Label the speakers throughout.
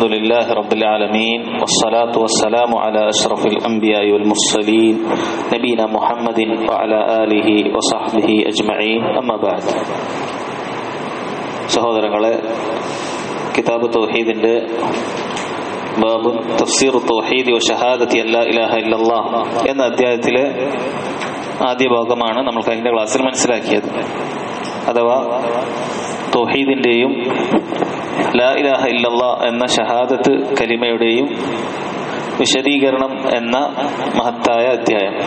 Speaker 1: لله رب العالمين والصلاة والسلام على أشرف الأنبياء والمرسلين نبينا محمد وعلى آله وصحبه أجمعين أما بعد സഹോദരങ്ങളെ കിതാബ് തൗഹീദിന്റെ ബാബ് തഫ്സീർ തൗഹീദ് വ ഷഹാദത്തി അല്ലാ ഇലാഹ ഇല്ലല്ലാ എന്ന അധ്യായത്തിലെ ആദ്യ ഭാഗമാണ് നമ്മൾ കഴിഞ്ഞ ക്ലാസ്സിൽ മനസ്സിലാക്കിയത് അഥവാ തൗഹീദിന്റെയും ലാ ഇലാഹ ഇല്ലല്ലാ എന്ന ഷഹാദത്ത് കലിമയുടെയും വിശദീകരണം എന്ന മഹത്തായ അധ്യായം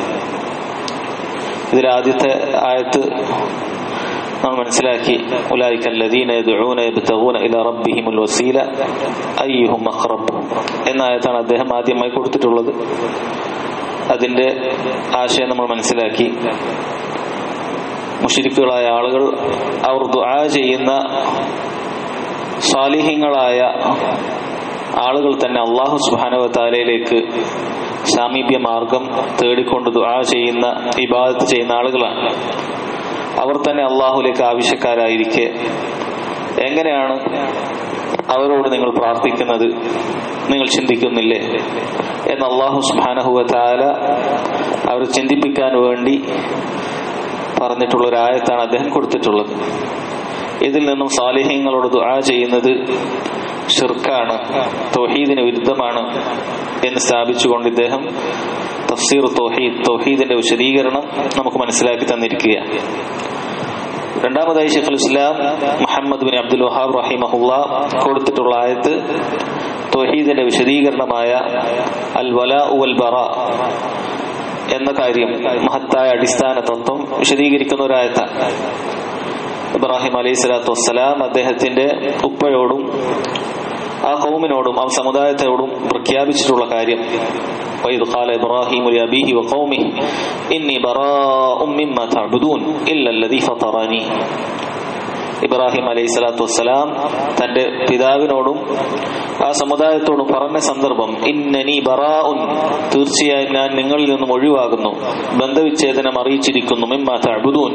Speaker 1: ഇതിൽ ആദ്യത്തെ ആയത്ത് നമ്മൾ മനസ്സിലാക്കി ഉലായിക الذين يدعون يبتغون الى ربهم الوسيله ايهم اقرب എന്ന ആയത്താണ് അദ്ദേഹം ആദ്യമായി കൊടുത്തിട്ടുള്ളത് അതിന്റെ ആശയം നമ്മൾ മനസ്സിലാക്കി മുഷിരിക്കുകളായ ആളുകൾ അവർ ദുആ ചെയ്യുന്ന സാലിഹ്യങ്ങളായ ആളുകൾ തന്നെ അള്ളാഹു സുബാനവത്താലയിലേക്ക് സാമീപ്യ മാർഗം തേടിക്കൊണ്ട് ദുആ ചെയ്യുന്ന ഇബാദത്ത് ചെയ്യുന്ന ആളുകളാണ് അവർ തന്നെ അള്ളാഹുലേക്ക് ആവശ്യക്കാരായിരിക്കെ എങ്ങനെയാണ് അവരോട് നിങ്ങൾ പ്രാർത്ഥിക്കുന്നത് നിങ്ങൾ ചിന്തിക്കുന്നില്ലേ എന്ന് അള്ളാഹു സുബാനഹുവ താല അവർ ചിന്തിപ്പിക്കാൻ വേണ്ടി പറഞ്ഞിട്ടുള്ള ഒരു ആയത്താണ് അദ്ദേഹം കൊടുത്തിട്ടുള്ളത് ഇതിൽ നിന്നും സാലിഹ്യങ്ങളോട് ദുആ ചെയ്യുന്നത് ഷിർക്കാണ് തൗഹീദിന് വിരുദ്ധമാണ് എന്ന് സ്ഥാപിച്ചുകൊണ്ട് ഇദ്ദേഹം തഫ്സീർ തൗഹീദ് തൗഹീദിന്റെ വിശദീകരണം നമുക്ക് മനസ്സിലാക്കി തന്നിരിക്കുകയാണ് രണ്ടാമതായി ഷെഖുൽ ഇസ്ലാം മുഹമ്മദ് ബിൻ അബ്ദുൽ വഹാബ് റഹിമഹുല്ല കൊടുത്തിട്ടുള്ള ആയത്ത് തൗഹീദിന്റെ വിശദീകരണമായ അൽ വല ഉൽ ബറ എന്ന കാര്യം മഹത്തായ അടിസ്ഥാന തത്വം വിശദീകരിക്കുന്ന ഒരു ആയത്താണ് ഇബ്രാഹിം അലൈഹി സ്വലാത്തു വസ്സലാം അദ്ദേഹത്തിന്റെ ഉപ്പയോടും ആ കൗമിനോടും ആ സമുദായത്തോടും പ്രഖ്യാപിച്ചിട്ടുള്ള കാര്യം وإذ قال إبراهيم لأبيه وقومه إني براء مما تعبدون إلا الذي فطرني ഇബ്രാഹിം അലൈഹി സ്വലാത്തു വസ്സലാം തന്റെ പിതാവിനോടും ആ സമുദായത്തോടും പറഞ്ഞ സന്ദർഭം ഇന്നനി ബറാഉൻ തീർച്ചയായും ഞാൻ നിങ്ങളിൽ നിന്നും ഒഴിവാകുന്നു ബന്ധവിച്ഛേദനം അറിയിച്ചിരിക്കുന്നു മിമ്മാ തഅബുദൂൻ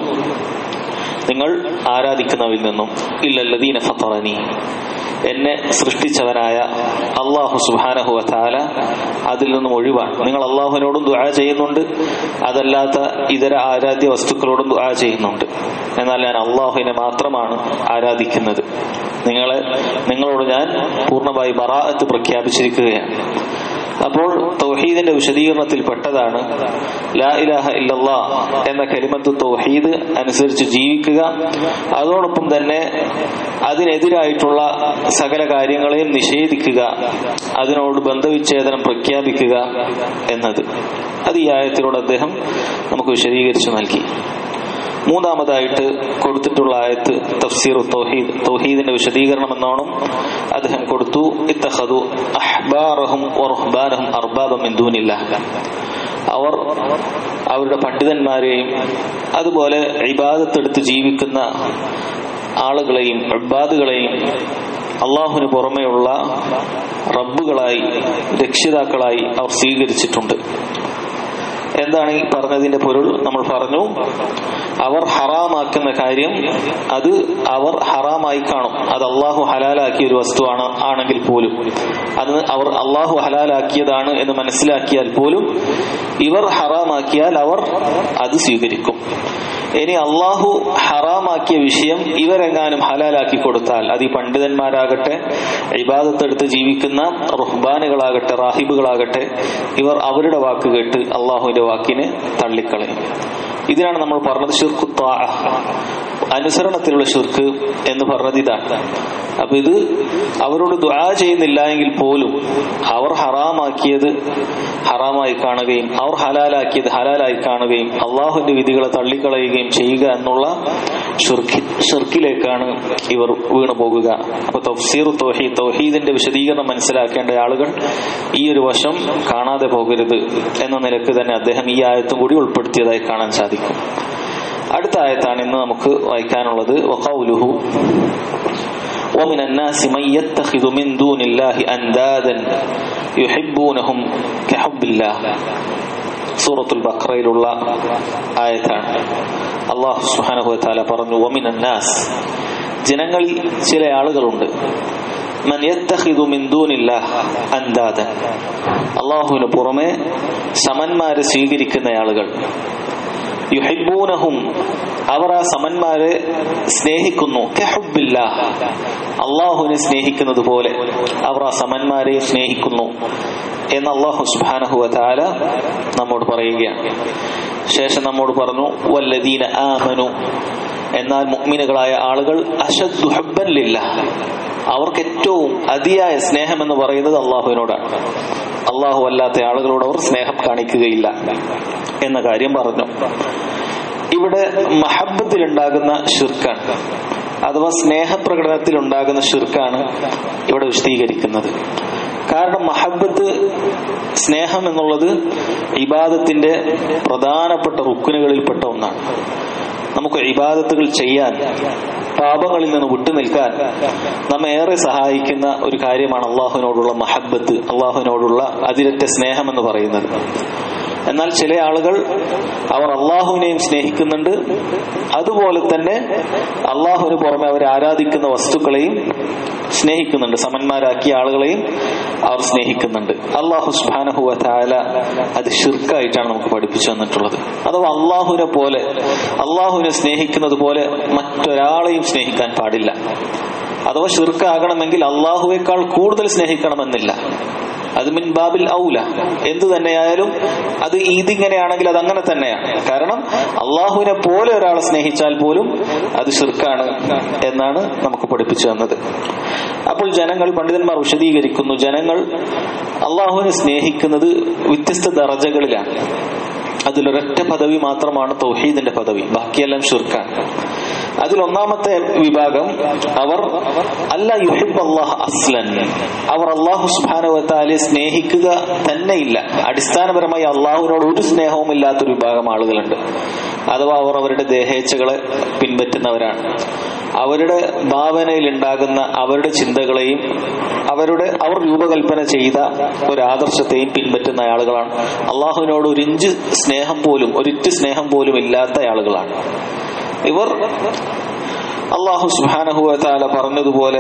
Speaker 1: നിങ്ങൾ ആരാധിക്കുന്നവരിൽ നിന്നും ഇല്ലല്ലദീന ഫത്തറനി എന്നെ സൃഷ്ടിച്ചവനായ അള്ളാഹു സുബാനഹുവ താല അതിൽ നിന്നും ഒഴിവാണ് നിങ്ങൾ അള്ളാഹുവിനോടും ദുആ ചെയ്യുന്നുണ്ട് അതല്ലാത്ത ഇതര ആരാധ്യ വസ്തുക്കളോടും ദുആ ചെയ്യുന്നുണ്ട് എന്നാൽ ഞാൻ അള്ളാഹുവിനെ മാത്രമാണ് ആരാധിക്കുന്നത് നിങ്ങളെ നിങ്ങളോട് ഞാൻ പൂർണ്ണമായി ബറാഅത്ത് പ്രഖ്യാപിച്ചിരിക്കുകയാണ് അപ്പോൾ തൗഹീദിന്റെ വിശദീകരണത്തിൽ പെട്ടതാണ് ലാ ഇലാഹ ഇല്ലല്ലാ എന്ന കലിമത്ത് തൗഹീദ് അനുസരിച്ച് ജീവിക്കുക അതോടൊപ്പം തന്നെ അതിനെതിരായിട്ടുള്ള സകല കാര്യങ്ങളെയും നിഷേധിക്കുക അതിനോട് ബന്ധവിച്ഛേദനം പ്രഖ്യാപിക്കുക എന്നത് അത് ഈ ആയത്തിലൂടെ അദ്ദേഹം നമുക്ക് വിശദീകരിച്ചു നൽകി മൂന്നാമതായിട്ട് കൊടുത്തിട്ടുള്ള ആയത്ത് തഫ്സീർ തൗഹീദ് തൗഹീദിന്റെ വിശദീകരണം എന്നോണം അദ്ദേഹം കൊടുത്തു ഇത്തഹദു അഹ്ബാറഹും വറുഹ്ബാനഹും അർബാബം എന്തൂനില്ല അവർ അവരുടെ പണ്ഡിതന്മാരെയും അതുപോലെ ഇബാദത്തെടുത്ത് ജീവിക്കുന്ന ആളുകളെയും ഇബാദുകളെയും അള്ളാഹുവിന് പുറമെയുള്ള റബ്ബുകളായി രക്ഷിതാക്കളായി അവർ സ്വീകരിച്ചിട്ടുണ്ട് എന്താണ് ഈ പറഞ്ഞതിന്റെ പൊരുൾ നമ്മൾ പറഞ്ഞു അവർ ഹറാമാക്കുന്ന കാര്യം അത് അവർ ഹറാമായി കാണും അത് അള്ളാഹു ഹലാലാക്കിയ ഒരു വസ്തുവാണ് ആണെങ്കിൽ പോലും അത് അവർ അള്ളാഹു ഹലാലാക്കിയതാണ് എന്ന് മനസ്സിലാക്കിയാൽ പോലും ഇവർ ഹറാമാക്കിയാൽ അവർ അത് സ്വീകരിക്കും ഇനി അള്ളാഹു ഹറാമാക്കിയ വിഷയം ഇവരെങ്ങാനും ഹലാലാക്കി കൊടുത്താൽ അത് ഈ പണ്ഡിതന്മാരാകട്ടെ ഇബാദത്തെടുത്ത് ജീവിക്കുന്ന റുഹ്ബാനുകളാകട്ടെ റാഹിബുകളാകട്ടെ ഇവർ അവരുടെ വാക്ക് കേട്ട് അള്ളാഹുവിന്റെ വാക്കിനെ തള്ളിക്കളയും ഇതിനാണ് നമ്മൾ പറഞ്ഞത് ഷിർക്ക് അനുസരണത്തിലുള്ള ഷിർക്ക് എന്ന് പറഞ്ഞത് ഇതാണ് അപ്പൊ ഇത് അവരോട് ദുആ ചെയ്യുന്നില്ല എങ്കിൽ പോലും അവർ ഹറാമാക്കിയത് ഹറാമായി കാണുകയും അവർ ഹലാലാക്കിയത് ഹലാലായി കാണുകയും അള്ളാഹുവിന്റെ വിധികളെ തള്ളിക്കളയുകയും ചെയ്യുക എന്നുള്ള ഷിർക്കിലേക്കാണ് ഇവർ വീണു പോകുക അപ്പൊ തഫ്സീർ തൗഹീദ് തൗഹീദിന്റെ വിശദീകരണം മനസ്സിലാക്കേണ്ട ആളുകൾ ഈ ഒരു വശം കാണാതെ പോകരുത് എന്ന നിലക്ക് തന്നെ അദ്ദേഹം ഈ ആയത്തും കൂടി ഉൾപ്പെടുത്തിയതായി കാണാൻ സാധിക്കും അടുത്ത ആയത്താണ് ഇന്ന് നമുക്ക് വായിക്കാനുള്ളത് വഖൗലുഹു ومن الناس من يتخذ من دون الله أندادا يحبونهم كحب الله സൂറത്തുൽ ബക്രയിലുള്ള ആയത്താണ് അള്ളാഹു സുഹാനഹു താല പറഞ്ഞു വമിൻ അന്നാസ് ജനങ്ങളിൽ ചില ആളുകളുണ്ട് മൻ യത്തഖിദു മിൻ ദൂനില്ലാഹ് അന്താദൻ അള്ളാഹുവിന് പുറമെ സമന്മാരെ സ്വീകരിക്കുന്ന ആളുകൾ യുഹിബൂനഹും അവർ ആ സമന്മാരെ സ്നേഹിക്കുന്നു കഹുബില്ല അള്ളാഹുവിനെ സ്നേഹിക്കുന്നത് പോലെ അവർ ആ സമന്മാരെ സ്നേഹിക്കുന്നു എന്ന് അള്ളാഹു സുബാനഹുവ താല നമ്മോട് പറയുകയാണ് ശേഷം നമ്മോട് പറഞ്ഞു വല്ലദീന ആമനു എന്നാൽ മുഅ്മിനുകളായ ആളുകൾ അശദ്ദു ഹബ്ബൻ ലില്ല അവർക്ക് ഏറ്റവും അതിയായ സ്നേഹം എന്ന് പറയുന്നത് അള്ളാഹുവിനോടാണ് അള്ളാഹു അല്ലാത്ത ആളുകളോട് അവർ സ്നേഹം കാണിക്കുകയില്ല എന്ന കാര്യം പറഞ്ഞു ഇവിടെ മഹബത്തിൽ ഉണ്ടാകുന്ന ഷിർക്കാണ് അഥവാ സ്നേഹപ്രകടനത്തിൽ ഉണ്ടാകുന്ന ഷിർക്കാണ് ഇവിടെ വിശദീകരിക്കുന്നത് കാരണം മഹബത്ത് സ്നേഹം എന്നുള്ളത് ഇബാദത്തിന്റെ പ്രധാനപ്പെട്ട റുക്കുനുകളിൽപ്പെട്ട ഒന്നാണ് നമുക്ക് ഇബാദത്തുകൾ ചെയ്യാൻ പാപങ്ങളിൽ നിന്ന് വിട്ടുനിൽക്കാൻ നമ്മെ ഏറെ സഹായിക്കുന്ന ഒരു കാര്യമാണ് അള്ളാഹുവിനോടുള്ള മഹബത്ത് അള്ളാഹുവിനോടുള്ള അതിരറ്റ സ്നേഹം എന്ന് പറയുന്നത് എന്നാൽ ചില ആളുകൾ അവർ അള്ളാഹുവിനെയും സ്നേഹിക്കുന്നുണ്ട് അതുപോലെ തന്നെ അള്ളാഹുവിന് പുറമെ അവർ ആരാധിക്കുന്ന വസ്തുക്കളെയും സ്നേഹിക്കുന്നുണ്ട് സമന്മാരാക്കിയ ആളുകളെയും അവർ സ്നേഹിക്കുന്നുണ്ട് അള്ളാഹു സുബാനഹുവ താല അത് ഷിർക്കായിട്ടാണ് നമുക്ക് പഠിപ്പിച്ചു തന്നിട്ടുള്ളത് അഥവാ അള്ളാഹുവിനെ പോലെ അള്ളാഹുവിനെ സ്നേഹിക്കുന്നത് പോലെ മറ്റൊരാളെയും സ്നേഹിക്കാൻ പാടില്ല അഥവാ ഷിർക്കാകണമെങ്കിൽ അള്ളാഹുവേക്കാൾ കൂടുതൽ സ്നേഹിക്കണമെന്നില്ല അത് മിൻ ബാബിൽ ഔല എന്തു തന്നെയായാലും അത് ഇതിങ്ങനെയാണെങ്കിൽ അത് അങ്ങനെ തന്നെയാണ് കാരണം അള്ളാഹുവിനെ പോലെ ഒരാളെ സ്നേഹിച്ചാൽ പോലും അത് ഷിർക്കാണ് എന്നാണ് നമുക്ക് പഠിപ്പിച്ചു തന്നത് അപ്പോൾ ജനങ്ങൾ പണ്ഡിതന്മാർ വിശദീകരിക്കുന്നു ജനങ്ങൾ അള്ളാഹുവിനെ സ്നേഹിക്കുന്നത് വ്യത്യസ്ത ദറജകളിലാണ് അതിലൊരൊറ്റ പദവി മാത്രമാണ് തൗഹീദിന്റെ പദവി ബാക്കിയെല്ലാം ഷിർക്കാണ് അതിൽ ഒന്നാമത്തെ വിഭാഗം അവർ അല്ല യുഹിബ് അള്ളാഹ് അസ്ലൻ അവർ അള്ളാഹു സുബാനുവത്താലെ സ്നേഹിക്കുക തന്നെയില്ല അടിസ്ഥാനപരമായി അള്ളാഹുവിനോട് ഒരു സ്നേഹവും ഇല്ലാത്തൊരു വിഭാഗം ആളുകളുണ്ട് അഥവാ അവർ അവരുടെ ദേഹേച്ഛകളെ പിൻപറ്റുന്നവരാണ് അവരുടെ ഭാവനയിൽ ഉണ്ടാകുന്ന അവരുടെ ചിന്തകളെയും അവരുടെ അവർ രൂപകൽപ്പന ചെയ്ത ഒരു ആദർശത്തെയും പിൻപറ്റുന്ന ആളുകളാണ് അള്ളാഹുവിനോട് ഒരു ഇഞ്ച് സ്നേഹം പോലും ഒരിറ്റ് സ്നേഹം പോലും ഇല്ലാത്ത ആളുകളാണ് ഇവർ അള്ളാഹു സുബാനഹുല പറഞ്ഞതുപോലെ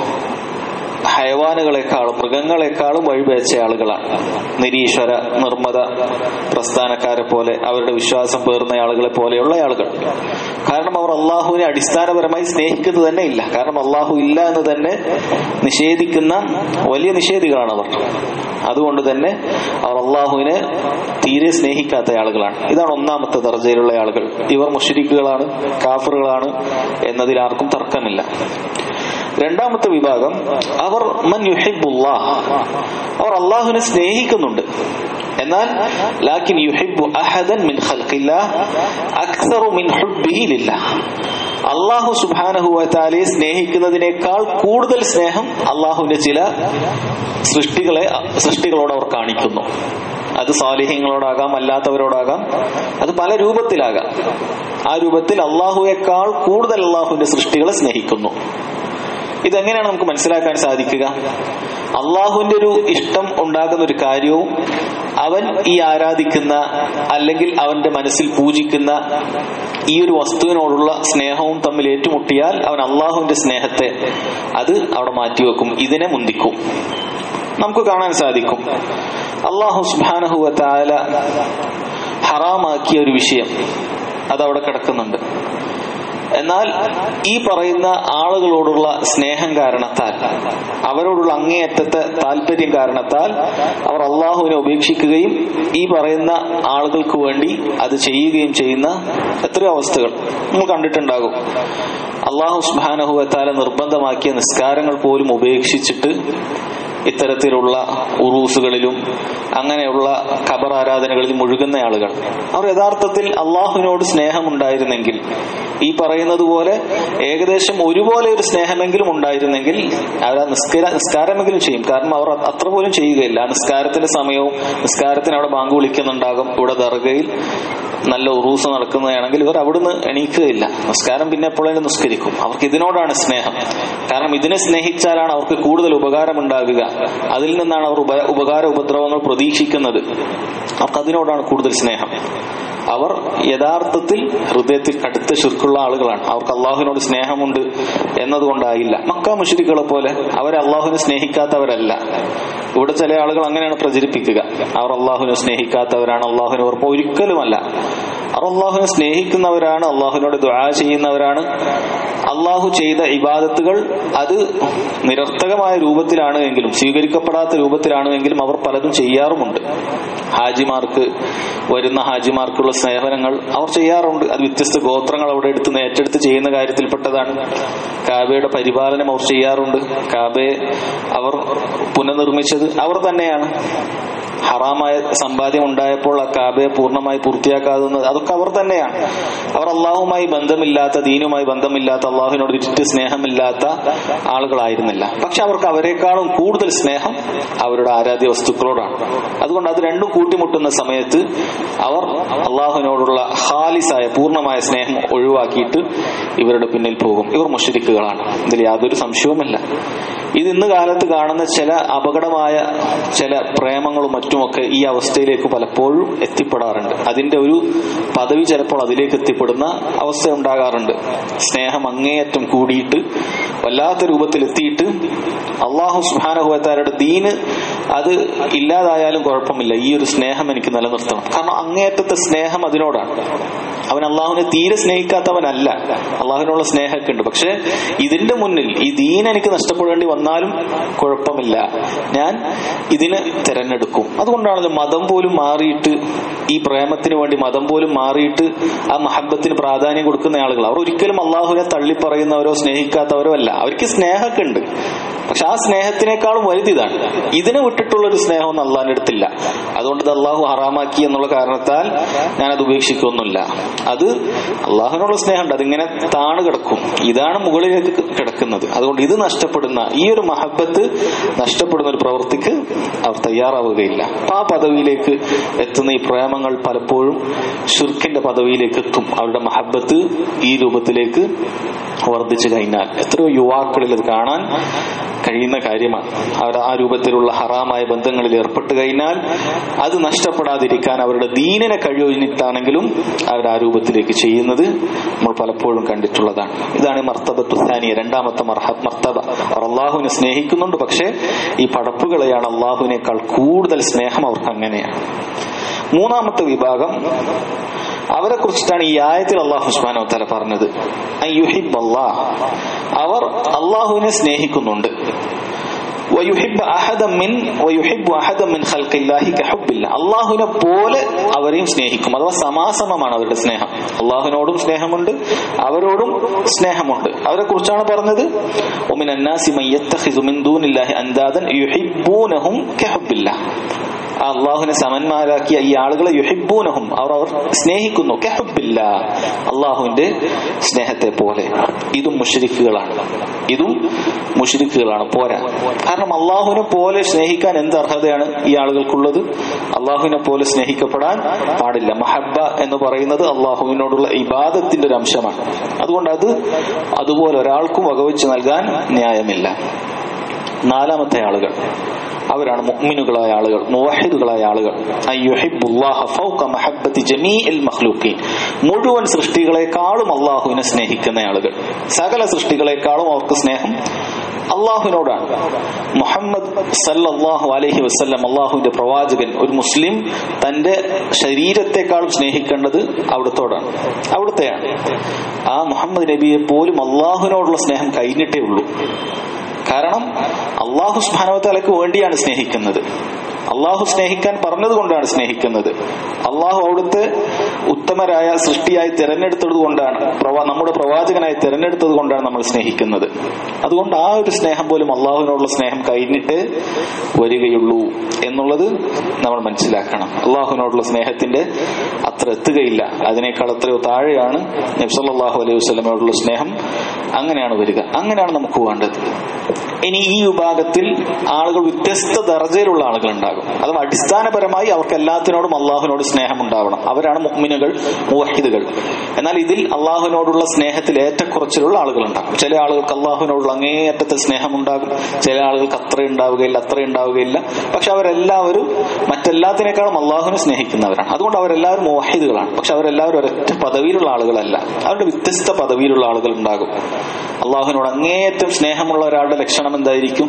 Speaker 1: ഹയവാനുകളെക്കാളും മൃഗങ്ങളെക്കാളും വഴിപേച്ച ആളുകളാണ് നിരീശ്വര നിർമ്മത പ്രസ്ഥാനക്കാരെ പോലെ അവരുടെ വിശ്വാസം പേർന്ന ആളുകളെ പോലെയുള്ള ആളുകൾ കാരണം അവർ അള്ളാഹുവിനെ അടിസ്ഥാനപരമായി സ്നേഹിക്കുന്നത് തന്നെ ഇല്ല കാരണം അള്ളാഹു ഇല്ല എന്ന് തന്നെ നിഷേധിക്കുന്ന വലിയ നിഷേധികളാണ് അവർ അതുകൊണ്ട് തന്നെ അവർ അള്ളാഹുവിനെ തീരെ സ്നേഹിക്കാത്ത ആളുകളാണ് ഇതാണ് ഒന്നാമത്തെ ദർജയിലുള്ള ആളുകൾ ഇവർ മുഷരിക്കുകളാണ് കാഫറുകളാണ് എന്നതിൽ ആർക്കും തർക്കമില്ല രണ്ടാമത്തെ വിഭാഗം അവർ മൻ യുഹിബുല്ലാ അവർ അള്ളാഹുവിനെ സ്നേഹിക്കുന്നുണ്ട് എന്നാൽ ലാക്കിൻ യുഹിബു അഹദൻ മിൻ ഖൽഖില്ലാ അക്സറു മിൻ ഹുബ്ബിഹി ലില്ലാഹ് അള്ളാഹു സുബാനഹുവത്താലെ സ്നേഹിക്കുന്നതിനേക്കാൾ കൂടുതൽ സ്നേഹം അള്ളാഹുവിന്റെ ചില സൃഷ്ടികളെ സൃഷ്ടികളോട് അവർ കാണിക്കുന്നു അത് സാലിഹ്യങ്ങളോടാകാം അല്ലാത്തവരോടാകാം അത് പല രൂപത്തിലാകാം ആ രൂപത്തിൽ അള്ളാഹുവേക്കാൾ കൂടുതൽ അള്ളാഹുവിന്റെ സൃഷ്ടികളെ സ്നേഹിക്കുന്നു ഇതെങ്ങനെയാണ് നമുക്ക് മനസ്സിലാക്കാൻ സാധിക്കുക അള്ളാഹുവിന്റെ ഒരു ഇഷ്ടം ഉണ്ടാകുന്ന ഒരു കാര്യവും അവൻ ഈ ആരാധിക്കുന്ന അല്ലെങ്കിൽ അവന്റെ മനസ്സിൽ പൂജിക്കുന്ന ഈ ഒരു വസ്തുവിനോടുള്ള സ്നേഹവും തമ്മിൽ ഏറ്റുമുട്ടിയാൽ അവൻ അള്ളാഹുവിന്റെ സ്നേഹത്തെ അത് അവിടെ മാറ്റിവെക്കും ഇതിനെ മുന്തിക്കും നമുക്ക് കാണാൻ സാധിക്കും അള്ളാഹു സുബാനഹുവ താല ഹറാമാക്കിയ ഒരു വിഷയം അതവിടെ കിടക്കുന്നുണ്ട് എന്നാൽ ഈ പറയുന്ന ആളുകളോടുള്ള സ്നേഹം കാരണത്താൽ അവരോടുള്ള അങ്ങേയറ്റത്തെ താല്പര്യം കാരണത്താൽ അവർ അള്ളാഹുവിനെ ഉപേക്ഷിക്കുകയും ഈ പറയുന്ന ആളുകൾക്ക് വേണ്ടി അത് ചെയ്യുകയും ചെയ്യുന്ന എത്രയോ അവസ്ഥകൾ നമ്മൾ കണ്ടിട്ടുണ്ടാകും അള്ളാഹു സുബാനഹുവത്താല നിർബന്ധമാക്കിയ നിസ്കാരങ്ങൾ പോലും ഉപേക്ഷിച്ചിട്ട് ഇത്തരത്തിലുള്ള ഉറൂസുകളിലും അങ്ങനെയുള്ള ഖബർ ആരാധനകളിൽ മുഴുകുന്ന ആളുകൾ അവർ യഥാർത്ഥത്തിൽ അള്ളാഹുവിനോട് സ്നേഹമുണ്ടായിരുന്നെങ്കിൽ ഈ പറയുന്നത് പോലെ ഏകദേശം ഒരുപോലെ ഒരു സ്നേഹമെങ്കിലും ഉണ്ടായിരുന്നെങ്കിൽ അവർ ആ നിസ്കാര നിസ്കാരമെങ്കിലും ചെയ്യും കാരണം അവർ അത്ര പോലും ചെയ്യുകയില്ല ആ നിസ്കാരത്തിന്റെ സമയവും നിസ്കാരത്തിന് അവിടെ ബാങ്ക് വിളിക്കുന്നുണ്ടാകും ഇവിടെ ദർഗയിൽ നല്ല ഉറൂസ് നടക്കുന്നതാണെങ്കിൽ ഇവർ അവിടുന്ന് എണീക്കുകയില്ല നിസ്കാരം പിന്നെ എപ്പോഴേലും നിസ്കരിക്കും അവർക്ക് ഇതിനോടാണ് സ്നേഹം കാരണം ഇതിനെ സ്നേഹിച്ചാലാണ് അവർക്ക് കൂടുതൽ ഉപകാരം ഉണ്ടാകുക അതിൽ നിന്നാണ് അവർ ഉപ ഉപകാര ഉപദ്രവങ്ങൾ പ്രതീക്ഷിക്കുന്നത് അവർക്ക് അതിനോടാണ് കൂടുതൽ സ്നേഹം അവർ യഥാർത്ഥത്തിൽ ഹൃദയത്തിൽ കടുത്ത ശുർക്കുള്ള ആളുകളാണ് അവർക്ക് അള്ളാഹുവിനോട് സ്നേഹമുണ്ട് എന്നതുകൊണ്ടായില്ല മക്ക മുഷരിക്കുകളെ പോലെ അവരെ അള്ളാഹുവിനെ സ്നേഹിക്കാത്തവരല്ല ഇവിടെ ചില ആളുകൾ അങ്ങനെയാണ് പ്രചരിപ്പിക്കുക അവർ അള്ളാഹുവിനെ സ്നേഹിക്കാത്തവരാണ് അള്ളാഹുവിനെ ഓർമ്മ ഒരിക്കലുമല്ല അവർ അള്ളാഹുവിനെ സ്നേഹിക്കുന്നവരാണ് അള്ളാഹുവിനോട് ദുആ ചെയ്യുന്നവരാണ് അള്ളാഹു ചെയ്ത ഇബാദത്തുകൾ അത് നിരർത്ഥകമായ രൂപത്തിലാണ് എങ്കിലും സ്വീകരിക്കപ്പെടാത്ത രൂപത്തിലാണ് എങ്കിലും അവർ പലതും ചെയ്യാറുമുണ്ട് ഹാജിമാർക്ക് വരുന്ന ഹാജിമാർക്കുള്ള സേവനങ്ങൾ അവർ ചെയ്യാറുണ്ട് അത് വ്യത്യസ്ത ഗോത്രങ്ങൾ അവിടെ എടുത്ത് ഏറ്റെടുത്ത് ചെയ്യുന്ന കാര്യത്തിൽപ്പെട്ടതാണ് കാബയുടെ പരിപാലനം അവർ ചെയ്യാറുണ്ട് കാബയെ അവർ പുനർനിർമ്മിച്ചത് അവർ തന്നെയാണ് ഹറാമായ സമ്പാദ്യം ഉണ്ടായപ്പോൾ ആ കാബയെ പൂർണ്ണമായി പൂർത്തിയാക്കാതുന്നത് അതൊക്കെ അവർ തന്നെയാണ് അവർ അള്ളാഹുമായി ബന്ധമില്ലാത്ത ദീനുമായി ബന്ധമില്ലാത്ത അള്ളാഹുവിനോട് ചുറ്റ് സ്നേഹമില്ലാത്ത ആളുകളായിരുന്നില്ല പക്ഷെ അവർക്ക് അവരെക്കാളും കൂടുതൽ സ്നേഹം അവരുടെ ആരാധ്യ വസ്തുക്കളോടാണ് അതുകൊണ്ട് അത് രണ്ടും കൂട്ടിമുട്ടുന്ന സമയത്ത് അവർ അള്ളാഹുവിനോടുള്ള ഹാലിസായ പൂർണ്ണമായ സ്നേഹം ഒഴിവാക്കിയിട്ട് ഇവരുടെ പിന്നിൽ പോകും ഇവർ മുഷരിക്കുകളാണ് ഇതിൽ യാതൊരു സംശയവുമില്ല ഇത് ഇന്ന് കാലത്ത് കാണുന്ന ചില അപകടമായ ചില പ്രേമങ്ങളും മറ്റുമൊക്കെ ഈ അവസ്ഥയിലേക്ക് പലപ്പോഴും എത്തിപ്പെടാറുണ്ട് അതിന്റെ ഒരു പദവി ചിലപ്പോൾ അതിലേക്ക് എത്തിപ്പെടുന്ന അവസ്ഥ ഉണ്ടാകാറുണ്ട് സ്നേഹം അങ്ങേയറ്റം കൂടിയിട്ട് വല്ലാത്ത രൂപത്തിൽ എത്തിയിട്ട് അള്ളാഹു സുഹാനുഭവത്താരുടെ ദീന് അത് ഇല്ലാതായാലും കുഴപ്പമില്ല ഈ ഒരു സ്നേഹം എനിക്ക് നിലനിർത്തണം കാരണം അങ്ങേയറ്റത്തെ സ്നേഹം അതിനോടാണ് അവൻ അള്ളാഹുവിനെ തീരെ സ്നേഹിക്കാത്തവനല്ല അള്ളാഹുവിനുള്ള സ്നേഹമൊക്കെ ഉണ്ട് പക്ഷെ ഇതിന്റെ മുന്നിൽ ഈ ദീൻ എനിക്ക് നഷ്ടപ്പെടേണ്ടി വന്നാലും കുഴപ്പമില്ല ഞാൻ ഇതിന് തിരഞ്ഞെടുക്കും അതുകൊണ്ടാണല്ലോ മതം പോലും മാറിയിട്ട് ഈ പ്രേമത്തിന് വേണ്ടി മതം പോലും മാറിയിട്ട് ആ മഹബത്തിന് പ്രാധാന്യം കൊടുക്കുന്ന ആളുകൾ അവർ ഒരിക്കലും അള്ളാഹുവിനെ തള്ളിപ്പറയുന്നവരോ സ്നേഹിക്കാത്തവരോ അല്ല അവർക്ക് സ്നേഹമൊക്കെ ഉണ്ട് പക്ഷെ ആ സ്നേഹത്തിനേക്കാളും വലുതിതാണ് ഇതിനെ വിട്ടിട്ടുള്ള ഒരു സ്നേഹമൊന്നും അള്ളാഹിന്റെ അടുത്തില്ല അതുകൊണ്ട് ഇത് അള്ളാഹു ഹറാമാക്കി എന്നുള്ള കാരണത്താൽ ഞാനത് ഉപേക്ഷിക്കൊന്നുമില്ല അത് അള്ളാഹുവിനുള്ള സ്നേഹമുണ്ട് അതിങ്ങനെ താണ് കിടക്കും ഇതാണ് മുകളിലേക്ക് കിടക്കുന്നത് അതുകൊണ്ട് ഇത് നഷ്ടപ്പെടുന്ന ഈ ഒരു മഹബത്ത് നഷ്ടപ്പെടുന്ന ഒരു പ്രവൃത്തിക്ക് അവർ തയ്യാറാവുകയില്ല അപ്പൊ ആ പദവിയിലേക്ക് എത്തുന്ന ഈ പ്രേമങ്ങൾ പലപ്പോഴും ഷുർക്കിന്റെ പദവിയിലേക്ക് എത്തും അവരുടെ മഹബത്ത് ഈ രൂപത്തിലേക്ക് വർദ്ധിച്ചു കഴിഞ്ഞാൽ എത്രയോ യുവാക്കളിൽ അത് കാണാൻ കഴിയുന്ന കാര്യമാണ് അവർ ആ രൂപത്തിലുള്ള ഹറാമായ ബന്ധങ്ങളിൽ ഏർപ്പെട്ട് കഴിഞ്ഞാൽ അത് നഷ്ടപ്പെടാതിരിക്കാൻ അവരുടെ ദീനിനെ കഴിവൊഴിഞ്ഞിട്ടാണെങ്കിലും അവർ ആ രൂപത്തിലേക്ക് ചെയ്യുന്നത് നമ്മൾ പലപ്പോഴും കണ്ടിട്ടുള്ളതാണ് ഇതാണ് മർത്തബത്തു സ്ഥാനിയ രണ്ടാമത്തെ മർഹ മർത്തബ അവർ അള്ളാഹുവിനെ സ്നേഹിക്കുന്നുണ്ട് പക്ഷേ ഈ പടപ്പുകളെയാണ് അള്ളാഹുവിനേക്കാൾ കൂടുതൽ സ്നേഹം അവർക്ക് അങ്ങനെയാണ് മൂന്നാമത്തെ വിഭാഗം അവരെ കുറിച്ചിട്ടാണ് ഈ ആയത്തിൽ അള്ളാഹു സുബാനോ തല പറഞ്ഞത് യുഹിബ് അള്ളാഹ് അവർ അള്ളാഹുവിനെ സ്നേഹിക്കുന്നുണ്ട് വയുഹിബ് അഹദം മിൻ വയുഹിബ് അഹദം മിൻ ഖൽഖില്ലാഹി കഹുബില്ല അള്ളാഹുവിനെ പോലെ അവരെയും സ്നേഹിക്കും അഥവാ സമാസമമാണ് അവരുടെ സ്നേഹം അള്ളാഹുവിനോടും സ്നേഹമുണ്ട് അവരോടും സ്നേഹമുണ്ട് അവരെ കുറിച്ചാണ് പറഞ്ഞത് ഒമിൻ അന്നാസി മയ്യത്തഖിദു മിൻ ദൂനില്ലാഹി അൻദാദൻ യുഹിബ്ബൂനഹും കഹുബില്ല ആ അള്ളാഹുവിനെ സമന്മാരാക്കിയ ഈ ആളുകളെ യുഹിബൂനഹും അവർ അവർ സ്നേഹിക്കുന്നു കെഹബില്ല അള്ളാഹുവിന്റെ സ്നേഹത്തെ പോലെ ഇതും മുഷരിക്കുകളാണ് ഇതും മുഷരിക്കുകളാണ് പോരാ കാരണം അള്ളാഹുവിനെ പോലെ സ്നേഹിക്കാൻ എന്ത് അർഹതയാണ് ഈ ആളുകൾക്കുള്ളത് അള്ളാഹുവിനെ പോലെ സ്നേഹിക്കപ്പെടാൻ പാടില്ല മഹബ എന്ന് പറയുന്നത് അള്ളാഹുവിനോടുള്ള ഇബാദത്തിന്റെ ഒരു അംശമാണ് അതുകൊണ്ട് അത് അതുപോലെ ഒരാൾക്കും വകവെച്ച് നൽകാൻ ന്യായമില്ല നാലാമത്തെ ആളുകൾ അവരാണ് മുഅ്മിനുകളായ ആളുകൾ മുവഹിദുകളായ ആളുകൾ അയ്യുഹിബ്ബുല്ലാഹ ഫൗക മഹബ്ബത്തി ജമീഇൽ മഖ്ലൂഖീൻ മുഴുവൻ സൃഷ്ടികളെക്കാളും അള്ളാഹുവിനെ സ്നേഹിക്കുന്ന ആളുകൾ സകല സൃഷ്ടികളെക്കാളും അവർക്ക് സ്നേഹം അള്ളാഹുവിനോടാണ് മുഹമ്മദ് സല്ലല്ലാഹു അലൈഹി വസല്ലം അള്ളാഹുവിന്റെ പ്രവാചകൻ ഒരു മുസ്ലിം തന്റെ ശരീരത്തെക്കാളും സ്നേഹിക്കേണ്ടത് അവിടുത്തോടാണ് അവിടുത്തെയാണ് ആ മുഹമ്മദ് നബിയെ പോലും അള്ളാഹുവിനോടുള്ള സ്നേഹം കഴിഞ്ഞിട്ടേ ഉള്ളൂ കാരണം അള്ളാഹു സ്മാനവത്തലക്ക് വേണ്ടിയാണ് സ്നേഹിക്കുന്നത് അള്ളാഹു സ്നേഹിക്കാൻ പറഞ്ഞത് കൊണ്ടാണ് സ്നേഹിക്കുന്നത് അള്ളാഹു അവിടുത്തെ ഉത്തമരായ സൃഷ്ടിയായി തിരഞ്ഞെടുത്തത് കൊണ്ടാണ് നമ്മുടെ പ്രവാചകനായി തിരഞ്ഞെടുത്തത് കൊണ്ടാണ് നമ്മൾ സ്നേഹിക്കുന്നത് അതുകൊണ്ട് ആ ഒരു സ്നേഹം പോലും അള്ളാഹുവിനോടുള്ള സ്നേഹം കഴിഞ്ഞിട്ട് വരികയുള്ളൂ എന്നുള്ളത് നമ്മൾ മനസ്സിലാക്കണം അള്ളാഹുവിനോടുള്ള സ്നേഹത്തിന്റെ അത്ര എത്തുകയില്ല അതിനേക്കാൾ എത്രയോ താഴെയാണ് നബ്സല്ലാഹു അലൈഹി വസ്ലമയോടുള്ള സ്നേഹം അങ്ങനെയാണ് വരിക അങ്ങനെയാണ് നമുക്ക് വേണ്ടത് ഇനി ഈ വിഭാഗത്തിൽ ആളുകൾ വ്യത്യസ്ത ദർജയിലുള്ള ആളുകൾ ഉണ്ടാകും അതും അടിസ്ഥാനപരമായി അവർക്ക് എല്ലാത്തിനോടും അള്ളാഹുവിനോട് സ്നേഹം ഉണ്ടാവണം അവരാണ് മുഅ്മിനുകൾ മുവഹിദുകൾ എന്നാൽ ഇതിൽ അള്ളാഹുവിനോടുള്ള സ്നേഹത്തിൽ ഏറ്റക്കുറച്ചിലുള്ള ആളുകൾ ഉണ്ടാകും ചില ആളുകൾക്ക് അള്ളാഹുവിനോടുള്ള അങ്ങേയറ്റത്തെ സ്നേഹമുണ്ടാകും ചില ആളുകൾക്ക് അത്ര ഉണ്ടാവുകയില്ല അത്ര ഉണ്ടാവുകയില്ല പക്ഷെ അവരെല്ലാവരും മറ്റെല്ലാത്തിനേക്കാളും അള്ളാഹുവിനെ സ്നേഹിക്കുന്നവരാണ് അതുകൊണ്ട് അവരെല്ലാവരും മോഹിദുകളാണ് പക്ഷെ അവരെല്ലാവരും ഒരൊറ്റ പദവിയിലുള്ള ആളുകളല്ല അവരുടെ വ്യത്യസ്ത പദവിയിലുള്ള ആളുകൾ ഉണ്ടാകും അള്ളാഹുവിനോട് അങ്ങേയറ്റം സ്നേഹമുള്ള ഒരാളുടെ ലക്ഷണം എന്തായിരിക്കും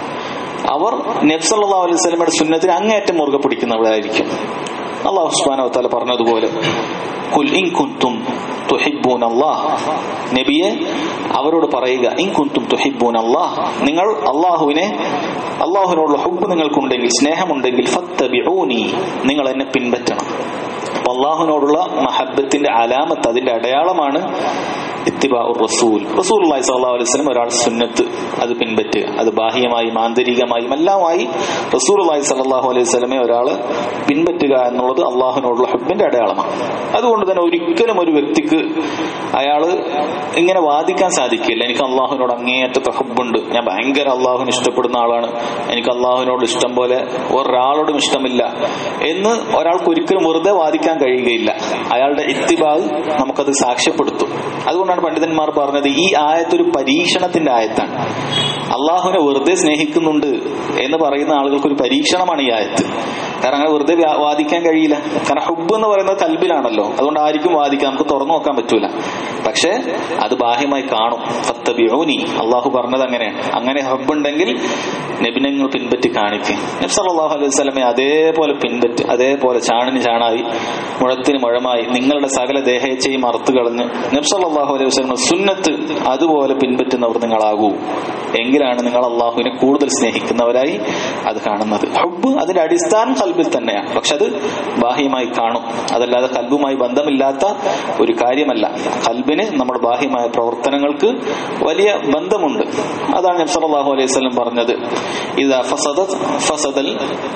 Speaker 1: അവർ നബ്സല്ലാ അലൈഹി സ്വലമയുടെ സുന്നത്തിന് അങ്ങേയറ്റം മുറുകെ പിടിക്കുന്നവരായിരിക്കും അള്ളാഹു സുബ്ഹാനഹു വതആല പറഞ്ഞതുപോലെ കുൽ ഇൻ കുൻതും തുഹിബ്ബൂന അല്ലാഹ് നബിയെ അവരോട് പറയുക ഇൻ കുൻതും തുഹിബ്ബൂന അല്ലാഹ് നിങ്ങൾ അള്ളാഹുവിനെ അള്ളാഹുവിനോടുള്ള ഹുബ് നിങ്ങൾക്കുണ്ടെങ്കിൽ സ്നേഹമുണ്ടെങ്കിൽ ഫത്തബിഊനി നിങ്ങൾ എന്നെ പിൻപറ്റണം അപ്പൊ അള്ളാഹുവിനോടുള്ള മഹബത്തിന്റെ അലാമത്ത് അതിന്റെ അടയാളമാണ് ഇത്തിബാ റസൂൽ റസൂൽ അള്ളാഹി സ്വല്ലാ അലൈഹി സ്വലം ഒരാൾ സുന്നത്ത് അത് പിൻപറ്റുക അത് ബാഹ്യമായും ആന്തരികമായും എല്ലാമായി റസൂൽ അള്ളാഹി സല്ലാഹു അലൈഹി സ്വലമെ ഒരാൾ പിൻപറ്റുക എന്നുള്ളത് അള്ളാഹുവിനോടുള്ള ഹബ്ബിന്റെ അടയാളമാണ് അതുകൊണ്ട് തന്നെ ഒരിക്കലും ഒരു വ്യക്തിക്ക് അയാള് ഇങ്ങനെ വാദിക്കാൻ സാധിക്കില്ല എനിക്ക് അള്ളാഹുവിനോട് അങ്ങേയറ്റത്തെ ഹബ്ബുണ്ട് ഞാൻ ഭയങ്കര അള്ളാഹുവിന് ഇഷ്ടപ്പെടുന്ന ആളാണ് എനിക്ക് അള്ളാഹുവിനോട് ഇഷ്ടം പോലെ ഒരാളോടും ഇഷ്ടമില്ല എന്ന് ഒരാൾക്ക് ഒരിക്കലും വെറുതെ വാദിക്കാൻ കഴിയുകയില്ല അയാളുടെ ഇത്തിബാഗ് നമുക്കത് സാക്ഷ്യപ്പെടുത്തും അതുകൊണ്ടാണ് പണ്ഡിതന്മാർ പറഞ്ഞത് ഈ ആയത്തൊരു പരീക്ഷണത്തിന്റെ ആയത്താണ് അള്ളാഹുവിനെ വെറുതെ സ്നേഹിക്കുന്നുണ്ട് എന്ന് പറയുന്ന ആളുകൾക്ക് ഒരു പരീക്ഷണമാണ് ഈ ആയത്ത് കാരണം അങ്ങനെ വെറുതെ വ്യാ- വാദിക്കാൻ കഴിയില്ല കാരണം ഹുബ് എന്ന് പറയുന്നത് കൽബിലാണല്ലോ അതുകൊണ്ട് ആർക്കും വാദിക്കാം നമുക്ക് തുറന്നു നോക്കാൻ പറ്റൂല പക്ഷെ അത് ബാഹ്യമായി കാണും ഫത്തബിഊനി അള്ളാഹു പറഞ്ഞത് അങ്ങനെയാണ് അങ്ങനെ ഹബ്ബ് ഉണ്ടെങ്കിൽ നബിനങ്ങൾ പിൻപറ്റി കാണിക്കും നബ്സല്ലാഹു അലൈഹി സ്വലമെ അതേപോലെ പിൻപറ്റി അതേപോലെ ചാണിന് ചാണായി മുഴത്തിന് മുഴമായി നിങ്ങളുടെ സകല ദേഹേച്ഛയും അറുത്തു കളഞ്ഞ് നബ്സല്ലാഹു അലൈഹി വസ്ലമ സുന്നത്ത് അതുപോലെ പിൻപറ്റുന്നവർ നിങ്ങളാകൂ എങ്കിലാണ് നിങ്ങൾ അള്ളാഹുവിനെ കൂടുതൽ സ്നേഹിക്കുന്നവരായി അത് കാണുന്നത് ഹബ്ബ് അതിന്റെ അടിസ്ഥാനം കൽബിൽ തന്നെയാണ് പക്ഷെ അത് ബാഹ്യമായി കാണും അതല്ലാതെ കൽബുമായി ബന്ധമില്ലാത്ത ഒരു കാര്യമല്ല കൽബിന് നമ്മുടെ ബാഹ്യമായ പ്രവർത്തനങ്ങൾക്ക് വലിയ ബന്ധമുണ്ട് അതാണ് നബി സല്ലല്ലാഹു അലൈഹി വസല്ലം പറഞ്ഞത് ഇതാ ഫസദത് ഫസദൽ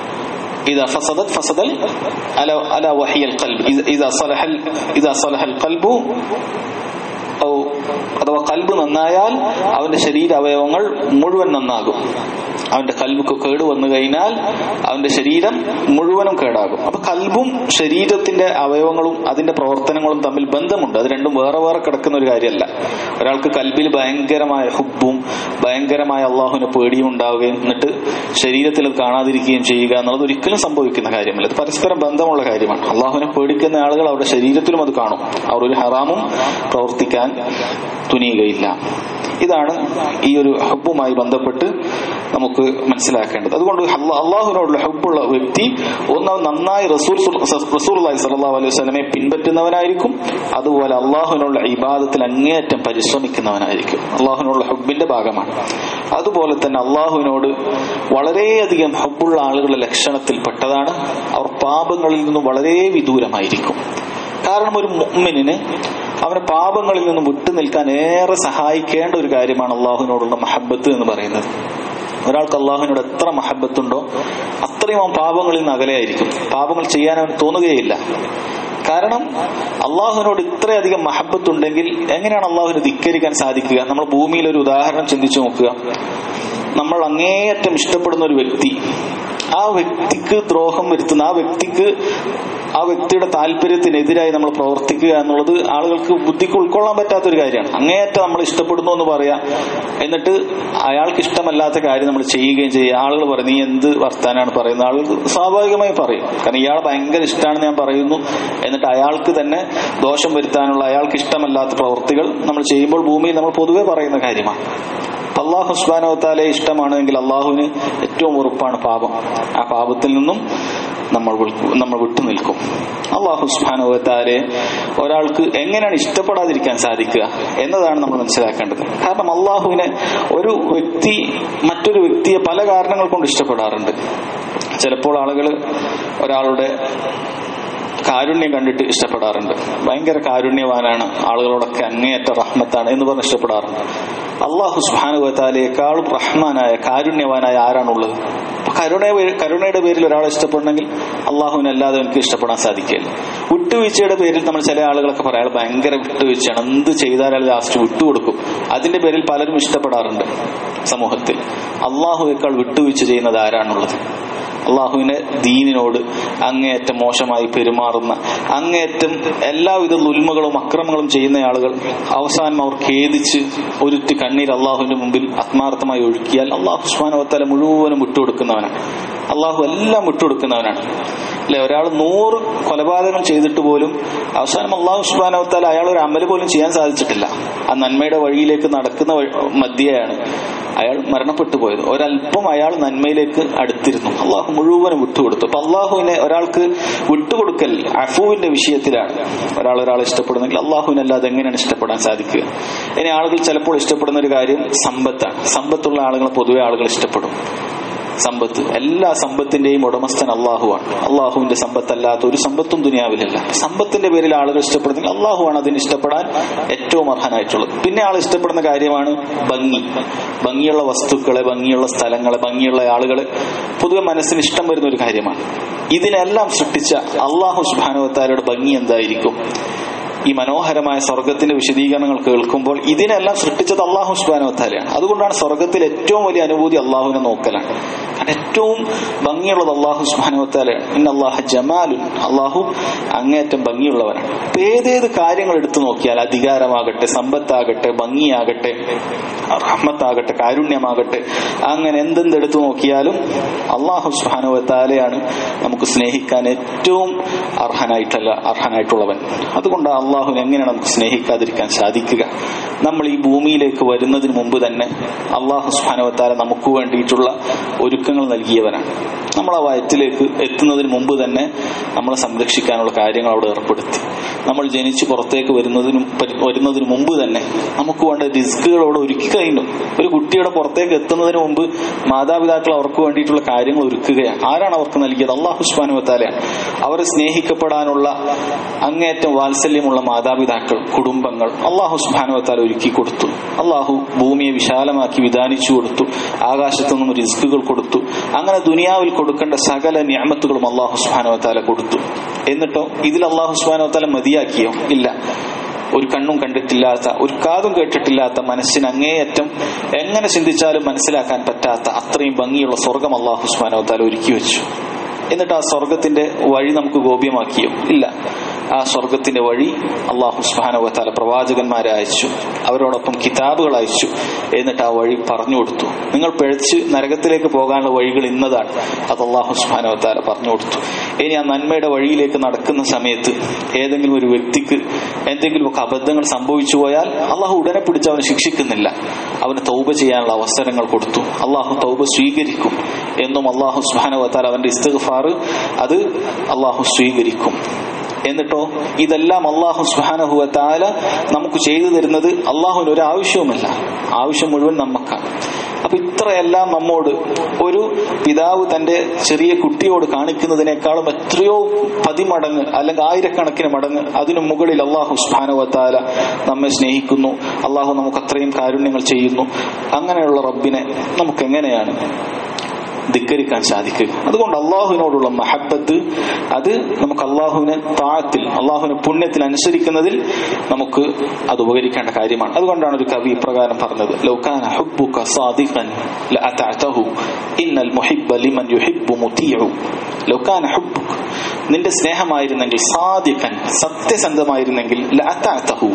Speaker 1: إذا فسدت فسد ألا ألا وهي القلب إذا- إذا صلح ال- إذا صلح القلب ഔ അഥവാ കൽബ് നന്നായാൽ അവന്റെ ശരീര അവയവങ്ങൾ മുഴുവൻ നന്നാകും അവന്റെ കൽബ് കേട് വന്നു കഴിഞ്ഞാൽ അവന്റെ ശരീരം മുഴുവനും കേടാകും അപ്പൊ കൽബും ശരീരത്തിന്റെ അവയവങ്ങളും അതിന്റെ പ്രവർത്തനങ്ങളും തമ്മിൽ ബന്ധമുണ്ട് അത് രണ്ടും വേറെ വേറെ കിടക്കുന്ന ഒരു കാര്യമല്ല ഒരാൾക്ക് കൽബിൽ ഭയങ്കരമായ ഹുബും ഭയങ്കരമായ അള്ളാഹുവിന് പേടിയും ഉണ്ടാവുകയും എന്നിട്ട് ശരീരത്തിൽ അത് കാണാതിരിക്കുകയും ചെയ്യുക എന്നുള്ളത് ഒരിക്കലും സംഭവിക്കുന്ന കാര്യമല്ല ഇത് പരസ്പരം ബന്ധമുള്ള കാര്യമാണ് അള്ളാഹുവിനെ പേടിക്കുന്ന ആളുകൾ അവരുടെ ശരീരത്തിലും അത് കാണും അവർ ഒരു ഹറാമും പ്രവർത്തിക്കാൻ തുനിയുകയില്ല ഇതാണ് ഈ ഒരു ഹബ്ബുമായി ബന്ധപ്പെട്ട് നമുക്ക് മനസ്സിലാക്കേണ്ടത് അതുകൊണ്ട് അള്ളാ- അള്ളാഹുവിനോടുള്ള ഹബ്ബുള്ള വ്യക്തി ഒന്ന് നന്നായി റസൂൽ റസൂൽ സല്ലല്ലാഹു അലൈഹി വസല്ലമയെ പിൻപറ്റുന്നവനായിരിക്കും അതുപോലെ അള്ളാഹുവിനുള്ള ഇബാദത്തിൽ അങ്ങേയറ്റം പരിശ്രമിക്കുന്നവനായിരിക്കും അള്ളാഹുവിനുള്ള ഹബ്ബിന്റെ ഭാഗമാണ് അതുപോലെ തന്നെ അള്ളാഹുവിനോട് വളരെയധികം ഹബ്ബുള്ള ആളുകളുടെ ലക്ഷണത്തിൽപ്പെട്ടതാണ് അവർ പാപങ്ങളിൽ നിന്നും വളരെ വിദൂരമായിരിക്കും കാരണം ഒരു മുഅ്മിനിന് അവന് പാപങ്ങളിൽ നിന്നും വിട്ടു നിൽക്കാൻ ഏറെ സഹായിക്കേണ്ട ഒരു കാര്യമാണ് അള്ളാഹുവിനോടുള്ള മഹബത്ത് എന്ന് പറയുന്നത് ഒരാൾക്ക് അള്ളാഹുവിനോട് എത്ര മഹബത്തുണ്ടോ അത്രയും അവൻ പാപങ്ങളിൽ നിന്ന് അകലെയായിരിക്കും പാപങ്ങൾ ചെയ്യാൻ അവന് തോന്നുകയില്ല കാരണം അള്ളാഹുവിനോട് ഇത്രയധികം മഹബത്തുണ്ടെങ്കിൽ എങ്ങനെയാണ് അള്ളാഹുവിനെ ധിക്കരിക്കാൻ സാധിക്കുക നമ്മൾ ഭൂമിയിൽ ഒരു ഉദാഹരണം ചിന്തിച്ചു നോക്കുക നമ്മൾ അങ്ങേയറ്റം ഇഷ്ടപ്പെടുന്ന ഒരു വ്യക്തി ആ വ്യക്തിക്ക് ദ്രോഹം വരുത്തുന്ന ആ വ്യക്തിക്ക് ആ വ്യക്തിയുടെ താല്പര്യത്തിനെതിരായി നമ്മൾ പ്രവർത്തിക്കുക എന്നുള്ളത് ആളുകൾക്ക് ബുദ്ധിക്ക് ഉൾക്കൊള്ളാൻ പറ്റാത്ത ഒരു കാര്യമാണ് അങ്ങേയറ്റം നമ്മൾ ഇഷ്ടപ്പെടുന്നു എന്ന് പറയാം എന്നിട്ട് അയാൾക്ക് ഇഷ്ടമല്ലാത്ത കാര്യം നമ്മൾ ചെയ്യുകയും ചെയ്യുക ആളുകൾ പറയും നീ എന്ത് വർത്താനാണ് പറയുന്നത് ആളുകൾ സ്വാഭാവികമായി പറയും കാരണം ഇയാളെ ഭയങ്കര ഇഷ്ടമാണെന്ന് ഞാൻ പറയുന്നു എന്നിട്ട് അയാൾക്ക് തന്നെ ദോഷം വരുത്താനുള്ള അയാൾക്ക് ഇഷ്ടമല്ലാത്ത പ്രവൃത്തികൾ നമ്മൾ ചെയ്യുമ്പോൾ ഭൂമിയിൽ നമ്മൾ പൊതുവെ പറയുന്ന കാര്യമാണ് അപ്പൊ അള്ളാഹു സുബാനോത്താലെ ഇഷ്ടമാണെങ്കിൽ അള്ളാഹുവിന് ഏറ്റവും ഉറപ്പാണ് പാപം ആ പാപത്തിൽ നിന്നും നമ്മൾ വിൾ- നമ്മൾ വിട്ടു നിൽക്കും അള്ളാഹു സുബാനുവത്താലെ ഒരാൾക്ക് എങ്ങനെയാണ് ഇഷ്ടപ്പെടാതിരിക്കാൻ സാധിക്കുക എന്നതാണ് നമ്മൾ മനസ്സിലാക്കേണ്ടത് കാരണം അള്ളാഹുവിനെ ഒരു വ്യക്തി മറ്റൊരു വ്യക്തിയെ പല കാരണങ്ങൾ കൊണ്ട് ഇഷ്ടപ്പെടാറുണ്ട് ചിലപ്പോൾ ആളുകൾ ഒരാളുടെ കാരുണ്യം കണ്ടിട്ട് ഇഷ്ടപ്പെടാറുണ്ട് ഭയങ്കര കാരുണ്യവാനാണ് ആളുകളോടൊക്കെ അങ്ങേയറ്റ റഹ്മത്താണ് എന്ന് പറഞ്ഞ് ഇഷ്ടപ്പെടാറുണ്ട് അള്ളാഹു സുഹാനുവത്താലേക്കാളും റഹ്മാനായ കാരുണ്യവാനായ ആരാണുള്ളത് അപ്പൊ കരുണ കരുണയുടെ പേരിൽ ഒരാളെ ഇഷ്ടപ്പെടണമെങ്കിൽ അള്ളാഹുവിനല്ലാതെ എനിക്ക് ഇഷ്ടപ്പെടാൻ സാധിക്കില്ല വിട്ടുവീഴ്ചയുടെ പേരിൽ നമ്മൾ ചില ആളുകളൊക്കെ പറയാം അയാൾ ഭയങ്കര വിട്ടുവീഴ്ചയാണ് എന്ത് ചെയ്താലും അയാൾ ലാസ്റ്റ് വിട്ടുകൊടുക്കും അതിന്റെ പേരിൽ പലരും ഇഷ്ടപ്പെടാറുണ്ട് സമൂഹത്തിൽ അള്ളാഹുവേക്കാൾ വിട്ടുവീഴ്ച ചെയ്യുന്നത് ആരാണുള്ളത് അള്ളാഹുവിന്റെ ദീനിനോട് അങ്ങേയറ്റം മോശമായി പെരുമാറുന്ന അങ്ങേയറ്റം എല്ലാവിധ ഉൽമകളും അക്രമങ്ങളും ചെയ്യുന്ന ആളുകൾ അവസാനം അവർ ഖേദിച്ച് ഒരുറ്റി കണ്ണീർ അള്ളാഹുവിന്റെ മുമ്പിൽ ആത്മാർത്ഥമായി ഒഴുക്കിയാൽ അള്ളാഹു സുസ്മാനവത്തല മുഴുവനും വിട്ടുകൊടുക്കുന്നവനാണ് അള്ളാഹു എല്ലാം വിട്ടുകൊടുക്കുന്നവനാണ് അല്ലെ ഒരാൾ നൂറ് കൊലപാതകം ചെയ്തിട്ട് പോലും അവസാനം അള്ളാഹു സുബാനവത്താൽ അയാൾ ഒരു അമല് പോലും ചെയ്യാൻ സാധിച്ചിട്ടില്ല ആ നന്മയുടെ വഴിയിലേക്ക് നടക്കുന്ന മധ്യയാണ് അയാൾ മരണപ്പെട്ടു പോയത് ഒരല്പം അയാൾ നന്മയിലേക്ക് അടുത്തിരുന്നു അള്ളാഹു മുഴുവനും വിട്ടുകൊടുത്തു അപ്പൊ അള്ളാഹുവിനെ ഒരാൾക്ക് വിട്ടുകൊടുക്കൽ അഫുവിന്റെ വിഷയത്തിലാണ് ഒരാൾ ഒരാളെ ഇഷ്ടപ്പെടുന്നെങ്കിൽ അള്ളാഹുവിനല്ലാതെ എങ്ങനെയാണ് ഇഷ്ടപ്പെടാൻ സാധിക്കുക ഇനി ആളുകൾ ചിലപ്പോൾ ഇഷ്ടപ്പെടുന്ന ഒരു കാര്യം സമ്പത്താണ് സമ്പത്തുള്ള ആളുകളെ പൊതുവെ ആളുകൾ ഇഷ്ടപ്പെടും സമ്പത്ത് എല്ലാ സമ്പത്തിന്റെയും ഉടമസ്ഥൻ അള്ളാഹുവാണ് അള്ളാഹുവിന്റെ സമ്പത്തല്ലാത്ത ഒരു സമ്പത്തും ദുനിയാവിലില്ല സമ്പത്തിന്റെ പേരിൽ ആളുകൾ ഇഷ്ടപ്പെടുന്നെങ്കിൽ അള്ളാഹുവാണ് അതിന് ഇഷ്ടപ്പെടാൻ ഏറ്റവും അർഹനായിട്ടുള്ളത് പിന്നെ ആൾ ഇഷ്ടപ്പെടുന്ന കാര്യമാണ് ഭംഗി ഭംഗിയുള്ള വസ്തുക്കളെ ഭംഗിയുള്ള സ്ഥലങ്ങളെ ഭംഗിയുള്ള ആളുകളെ പൊതുവെ മനസ്സിന് ഇഷ്ടം വരുന്ന ഒരു കാര്യമാണ് ഇതിനെല്ലാം സൃഷ്ടിച്ച അള്ളാഹു സുബാനുവത്താരുടെ ഭംഗി എന്തായിരിക്കും ഈ മനോഹരമായ സ്വർഗത്തിന്റെ വിശദീകരണങ്ങൾ കേൾക്കുമ്പോൾ ഇതിനെല്ലാം സൃഷ്ടിച്ചത് അള്ളാഹു സുബാനവത്താലയാണ് അതുകൊണ്ടാണ് സ്വർഗത്തിൽ ഏറ്റവും വലിയ അനുഭൂതി അള്ളാഹുവിനെ നോക്കലാണ് കാരണം ഏറ്റവും ഭംഗിയുള്ളത് അള്ളാഹു സുബാനവത്താലയാണ് ഇന്ന അള്ളാഹു ജമാലുൻ അള്ളാഹു അങ്ങേറ്റം ഭംഗിയുള്ളവനാണ് അപ്പൊ ഏതേത് കാര്യങ്ങൾ എടുത്തു നോക്കിയാൽ അധികാരമാകട്ടെ സമ്പത്താകട്ടെ ഭംഗിയാകട്ടെ റഹ്മത്താകട്ടെ കാരുണ്യമാകട്ടെ അങ്ങനെ എന്തെന്തെടുത്തു നോക്കിയാലും അള്ളാഹു സുബാനുവത്താലയാണ് നമുക്ക് സ്നേഹിക്കാൻ ഏറ്റവും അർഹനായിട്ടല്ല അർഹനായിട്ടുള്ളവൻ അതുകൊണ്ട് അള്ളാഹുവിനെ എങ്ങനെയാണ് നമുക്ക് സ്നേഹിക്കാതിരിക്കാൻ സാധിക്കുക നമ്മൾ ഈ ഭൂമിയിലേക്ക് വരുന്നതിന് മുമ്പ് തന്നെ അള്ളാഹു സുബാനുവത്താല നമുക്ക് വേണ്ടിയിട്ടുള്ള ഒരുക്കങ്ങൾ നൽകിയവനാണ് നമ്മൾ ആ വയറ്റിലേക്ക് എത്തുന്നതിന് മുമ്പ് തന്നെ നമ്മളെ സംരക്ഷിക്കാനുള്ള കാര്യങ്ങൾ അവിടെ ഏർപ്പെടുത്തി നമ്മൾ ജനിച്ച് പുറത്തേക്ക് വരുന്നതിനും വരുന്നതിന് മുമ്പ് തന്നെ നമുക്ക് വേണ്ട റിസ്കുകൾ അവിടെ ഒരുക്കി കഴിഞ്ഞു ഒരു കുട്ടിയുടെ പുറത്തേക്ക് എത്തുന്നതിന് മുമ്പ് മാതാപിതാക്കൾ അവർക്ക് വേണ്ടിയിട്ടുള്ള കാര്യങ്ങൾ ഒരുക്കുകയാണ് ആരാണ് അവർക്ക് നൽകിയത് അള്ളാഹു സുബാനുവത്താലയാണ് അവരെ സ്നേഹിക്കപ്പെടാനുള്ള അങ്ങേറ്റം വാത്സല്യമുള്ള മാതാപിതാക്കൾ കുടുംബങ്ങൾ അള്ളാഹു സുബാനുവത്താല ഒരുക്കി കൊടുത്തു അള്ളാഹു ഭൂമിയെ വിശാലമാക്കി വിധാനിച്ചു കൊടുത്തു ആകാശത്തു നിന്നും റിസ്കുകൾ കൊടുത്തു അങ്ങനെ ദുനിയാവിൽ കൊടുക്കേണ്ട സകല ഞാമത്തുകളും അള്ളാഹു സുബാനുവത്താല കൊടുത്തു എന്നിട്ടോ ഇതിൽ അള്ളാഹു സുബാനുവത്താല മതിയാക്കിയോ ഇല്ല ഒരു കണ്ണും കണ്ടിട്ടില്ലാത്ത ഒരു കാതും കേട്ടിട്ടില്ലാത്ത മനസ്സിന് അങ്ങേയറ്റം എങ്ങനെ ചിന്തിച്ചാലും മനസ്സിലാക്കാൻ പറ്റാത്ത അത്രയും ഭംഗിയുള്ള സ്വർഗം അള്ളാഹു സുബാനുവത്താല ഒരുക്കി വെച്ചു എന്നിട്ട് ആ സ്വർഗത്തിന്റെ വഴി നമുക്ക് ഗോപ്യമാക്കിയോ ഇല്ല ആ സ്വർഗത്തിന്റെ വഴി അള്ളാഹു സുബാനുവത്താല പ്രവാചകന്മാരെ അയച്ചു അവരോടൊപ്പം കിതാബുകൾ അയച്ചു എന്നിട്ട് ആ വഴി പറഞ്ഞു കൊടുത്തു നിങ്ങൾ പിഴച്ച് നരകത്തിലേക്ക് പോകാനുള്ള വഴികൾ ഇന്നതാണ് അത് അള്ളാഹു സുബാനുവത്താല പറഞ്ഞു കൊടുത്തു ഇനി ആ നന്മയുടെ വഴിയിലേക്ക് നടക്കുന്ന സമയത്ത് ഏതെങ്കിലും ഒരു വ്യക്തിക്ക് എന്തെങ്കിലുമൊക്കെ അബദ്ധങ്ങൾ സംഭവിച്ചു പോയാൽ അള്ളാഹു ഉടനെ പിടിച്ച് അവനെ ശിക്ഷിക്കുന്നില്ല അവന് തൗബ ചെയ്യാനുള്ള അവസരങ്ങൾ കൊടുത്തു അള്ളാഹു തൗബ സ്വീകരിക്കും എന്നും അള്ളാഹു സുബാനുവത്താല അവന്റെ ഇസ്തഫാർ അത് അള്ളാഹു സ്വീകരിക്കും എന്നിട്ടോ ഇതെല്ലാം അള്ളാഹു സുഹാനഹുവ താല നമുക്ക് ചെയ്തു തരുന്നത് അള്ളാഹുവിന് ഒരു ആവശ്യവുമില്ല ആവശ്യം മുഴുവൻ നമുക്കാണ് അപ്പൊ ഇത്രയെല്ലാം നമ്മോട് ഒരു പിതാവ് തന്റെ ചെറിയ കുട്ടിയോട് കാണിക്കുന്നതിനേക്കാളും എത്രയോ പതിമടങ്ങ് അല്ലെങ്കിൽ ആയിരക്കണക്കിന് മടങ്ങ് അതിനു മുകളിൽ അള്ളാഹു സുഹാനുവ താല നമ്മെ സ്നേഹിക്കുന്നു അള്ളാഹു നമുക്ക് അത്രയും കാരുണ്യങ്ങൾ ചെയ്യുന്നു അങ്ങനെയുള്ള റബ്ബിനെ നമുക്ക് എങ്ങനെയാണ് ധിക്കരിക്കാൻ സാധിക്കുക അതുകൊണ്ട് അള്ളാഹുവിനോടുള്ള മഹബത്ത് അത് നമുക്ക് അള്ളാഹുവിനെ താഴത്തിൽ അള്ളാഹുവിനെ പുണ്യത്തിൽ അനുസരിക്കുന്നതിൽ നമുക്ക് അത് ഉപകരിക്കേണ്ട കാര്യമാണ് അതുകൊണ്ടാണ് ഒരു കവി ഇപ്രകാരം പറഞ്ഞത് ലൗകാന ഹുബ്ബുക സാദിഖൻ ലഅതഅതഹു ഇന്നൽ മുഹിബ്ബ ലിമൻ യുഹിബ്ബു മുതീഉ ലൗകാന ഹുബ്ബുക നിന്റെ സ്നേഹമായിരുന്നെങ്കിൽ സാദിഖൻ സത്യസന്ധമായിരുന്നെങ്കിൽ ലഅതഅതഹു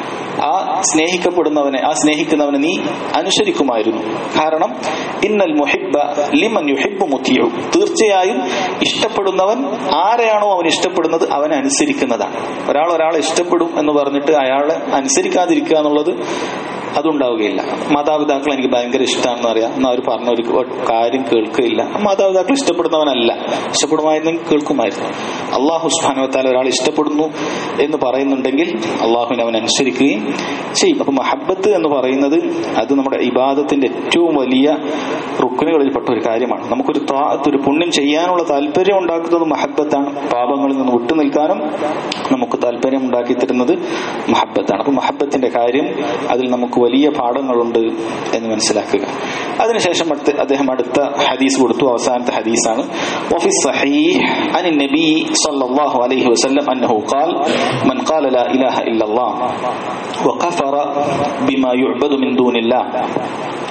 Speaker 1: ആ സ്നേഹിക്കപ്പെടുന്നവനെ ആ സ്നേഹിക്കുന്നവനെ നീ അനുസരിക്കുമായിരുന്നു കാരണം ഇന്നൽ മുഹിബ്ബ ലിമൻ യുഹിബ്ബു മുത്തിയു തീർച്ചയായും ഇഷ്ടപ്പെടുന്നവൻ ആരെയാണോ അവൻ ഇഷ്ടപ്പെടുന്നത് അവനെ അനുസരിക്കുന്നതാണ് ഒരാൾ ഒരാളെ ഇഷ്ടപ്പെടും എന്ന് പറഞ്ഞിട്ട് അയാളെ അനുസരിക്കാതിരിക്കുക എന്നുള്ളത് അതുണ്ടാവുകയില്ല മാതാപിതാക്കൾ എനിക്ക് ഭയങ്കര ഇഷ്ടമാണെന്ന് അറിയാം എന്നാൽ അവർ പറഞ്ഞ ഒരു കാര്യം കേൾക്കുകയില്ല മാതാപിതാക്കൾ ഇഷ്ടപ്പെടുന്നവനല്ല ഇഷ്ടപ്പെടുമായിരുന്നെങ്കിൽ കേൾക്കുമായിരുന്നു അള്ളാഹു സുബാനുവത്താൽ ഒരാൾ ഇഷ്ടപ്പെടുന്നു എന്ന് പറയുന്നുണ്ടെങ്കിൽ അള്ളാഹുവിനെ അവൻ അനുസരിക്കുകയും ചെയ്യും അപ്പൊ മഹബത്ത് എന്ന് പറയുന്നത് അത് നമ്മുടെ ഇബാദത്തിന്റെ ഏറ്റവും വലിയ റുക്കുനുകളിൽപ്പെട്ട ഒരു കാര്യമാണ് നമുക്കൊരു താത്ത് ഒരു പുണ്യം ചെയ്യാനുള്ള താല്പര്യം ഉണ്ടാക്കുന്നത് മഹബത്താണ് പാപങ്ങളിൽ നിന്ന് വിട്ടു നിൽക്കാനും നമുക്ക് താല്പര്യം ഉണ്ടാക്കി തരുന്നത് മഹബത്താണ് അപ്പൊ മഹബത്തിന്റെ കാര്യം അതിൽ നമുക്ക് വലിയ പാഠങ്ങളുണ്ട് എന്ന് മനസ്സിലാക്കുക അതിനുശേഷം അടുത്ത അദ്ദേഹം അടുത്ത ഹദീസ് കൊടുത്തു അവസാനത്തെ ഹദീസാണ് وفي الصحيح عن النبي صلى الله عليه وسلم أنه قال من قال لا إله إلا الله وكفر بما يعبد من دون الله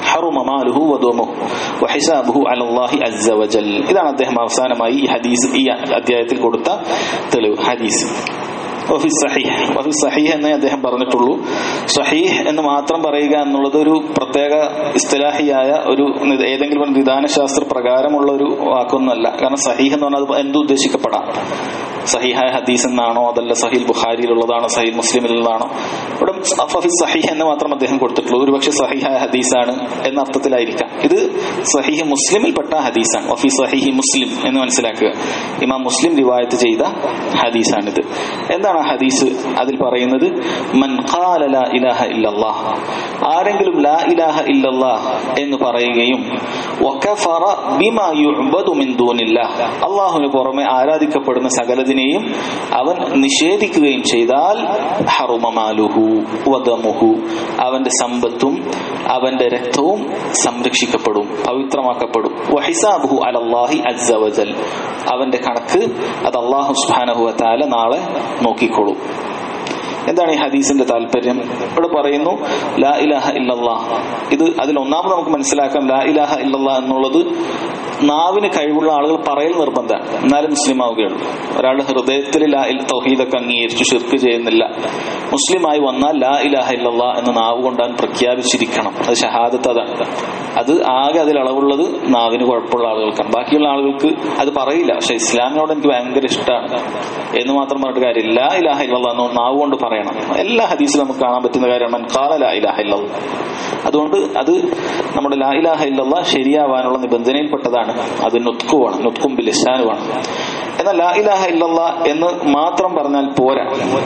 Speaker 1: ഹറുമ മാലുഹു വദമുഹു വഹിസാബുഹു അലല്ലാഹി അസ്സ വജൽ ഇതാണ് അദ്ദേഹം അവസാനമായി ഈ ഹദീസ് ഈ അധ്യായത്തിൽ കൊടുത്ത തെളിവ് ഹദീസ് വഫി സഹീഹ് വഫി സഹീഹ് എന്നേ അദ്ദേഹം പറഞ്ഞിട്ടുള്ളൂ സഹീഹ് എന്ന് മാത്രം പറയുക എന്നുള്ളത് ഒരു പ്രത്യേക ഇസ്തലാഹിയായ ഒരു നി- ഏതെങ്കിലും ഒരു നിദാനശാസ്ത്ര പ്രകാരമുള്ള ഒരു വാക്കൊന്നുമല്ല കാരണം സഹീഹ് എന്ന് പറഞ്ഞാൽ അത് എന്ത് ഉദ്ദേശിക്കപ്പെടാം സഹിഹായ ഹദീസ് എന്നാണോ അതല്ല സഹീൽ ബുഖാരിയിലുള്ളതാണോ സഹീൽ മുസ്ലിമിലുള്ളതാണോ ഇവിടെ ഫഫി സഹീഹ് എന്ന് മാത്രം അദ്ദേഹം കൊടുത്തിട്ടുള്ളൂ ഒരുപക്ഷെ സഹിഹായ ഹദീസാണ് എന്ന അർത്ഥത്തിലായിരിക്കാം ഇത് സഹീഹ് മുസ്ലിമിൽപ്പെട്ട ഹദീസാണ് വഫി സഹീഹ് മുസ്ലിം എന്ന് മനസ്സിലാക്കുക ഇമാം മുസ്ലിം റിവായത്ത് ചെയ്ത ഹദീസാണിത് എന്താണ് ആ ഹദീസ് അതിൽ പറയുന്നത് മൻ ഖാല ലാ ഇലാഹ ഇല്ലല്ലാഹ് ആരെങ്കിലും ലാ ഇലാഹ ഇല്ലല്ലാഹ് എന്ന് പറയുകയും വകഫറ ബിമാ യുഅബദു മിൻ ദൂനില്ലാഹ് അല്ലാഹുവിന് പുറമെ ആരാധിക്കപ്പെടുന്ന സകലതിനെയും അവൻ നിഷേധിക്കുകയും ചെയ്താൽ ഹറുമ മാലുഹു വദമുഹു അവന്റെ സമ്പത്തും അവന്റെ രക്തവും സംരക്ഷിക്കപ്പെടും പവിത്രമാക്കപ്പെടും വഹിസാബുഹു അലല്ലാഹി അസ്സ വജൽ അവന്റെ കണക്ക് അത് അള്ളാഹു സുബ്ഹാനഹു വതആല നാളെ നോക്കിക്കോളും എന്താണ് ഈ ഹദീസിന്റെ താല്പര്യം ഇവിടെ പറയുന്നു ലാ ഇലാഹ ഇല്ലല്ലാ ഇത് അതിൽ ഒന്നാമത് നമുക്ക് മനസ്സിലാക്കാം ലാ ഇലാഹ ഇല്ലല്ലാ എന്നുള്ളത് നാവിന് കഴിവുള്ള ആളുകൾ പറയൽ നിർബന്ധമാണ് എന്നാലും മുസ്ലിം ആവുകയുള്ളൂ ഒരാളുടെ ഹൃദയത്തിൽ ലാ ഇൽ തൗഹീദൊക്കെ അംഗീകരിച്ചു ഷിർക്ക് ചെയ്യുന്നില്ല മുസ്ലിമായി വന്നാൽ ലാ ഇലാഹ ഇല്ലല്ലാ എന്ന് നാവ് കൊണ്ടാൻ പ്രഖ്യാപിച്ചിരിക്കണം അത് ഷഹാദത്ത് അതാണ് അത് ആകെ അതിൽ അളവുള്ളത് നാവിന് കുഴപ്പമുള്ള ആളുകൾക്കാണ് ബാക്കിയുള്ള ആളുകൾക്ക് അത് പറയില്ല പക്ഷെ ഇസ്ലാമിനോട് എനിക്ക് ഭയങ്കര ഇഷ്ടമാണ് എന്ന് മാത്രം പറഞ്ഞിട്ട് കാര്യമില്ല ലാ ഇലാഹ ഇല്ലല്ലാ എന്ന് നാവ് കൊണ്ട് പറയണം എല്ലാ ഹദീസിലും നമുക്ക് കാണാൻ പറ്റുന്ന കാര്യമാണ് മൻ ഖാല ലാ ഇലാഹ ഇല്ലല്ലാ അതുകൊണ്ട് അത് നമ്മുടെ ലാ ഇലാഹ ഇല്ലല്ലാ ശരിയാവാനുള്ള നിബന്ധനയിൽപ്പെട്ടതാണ് അത് നുത്കുവാണ് നുത്കും ബിലിസാനുമാണ് എന്നാൽ ലാ ഇലാഹ ഇല്ലല്ലാ എന്ന് മാത്രം പറഞ്ഞാൽ പോരാ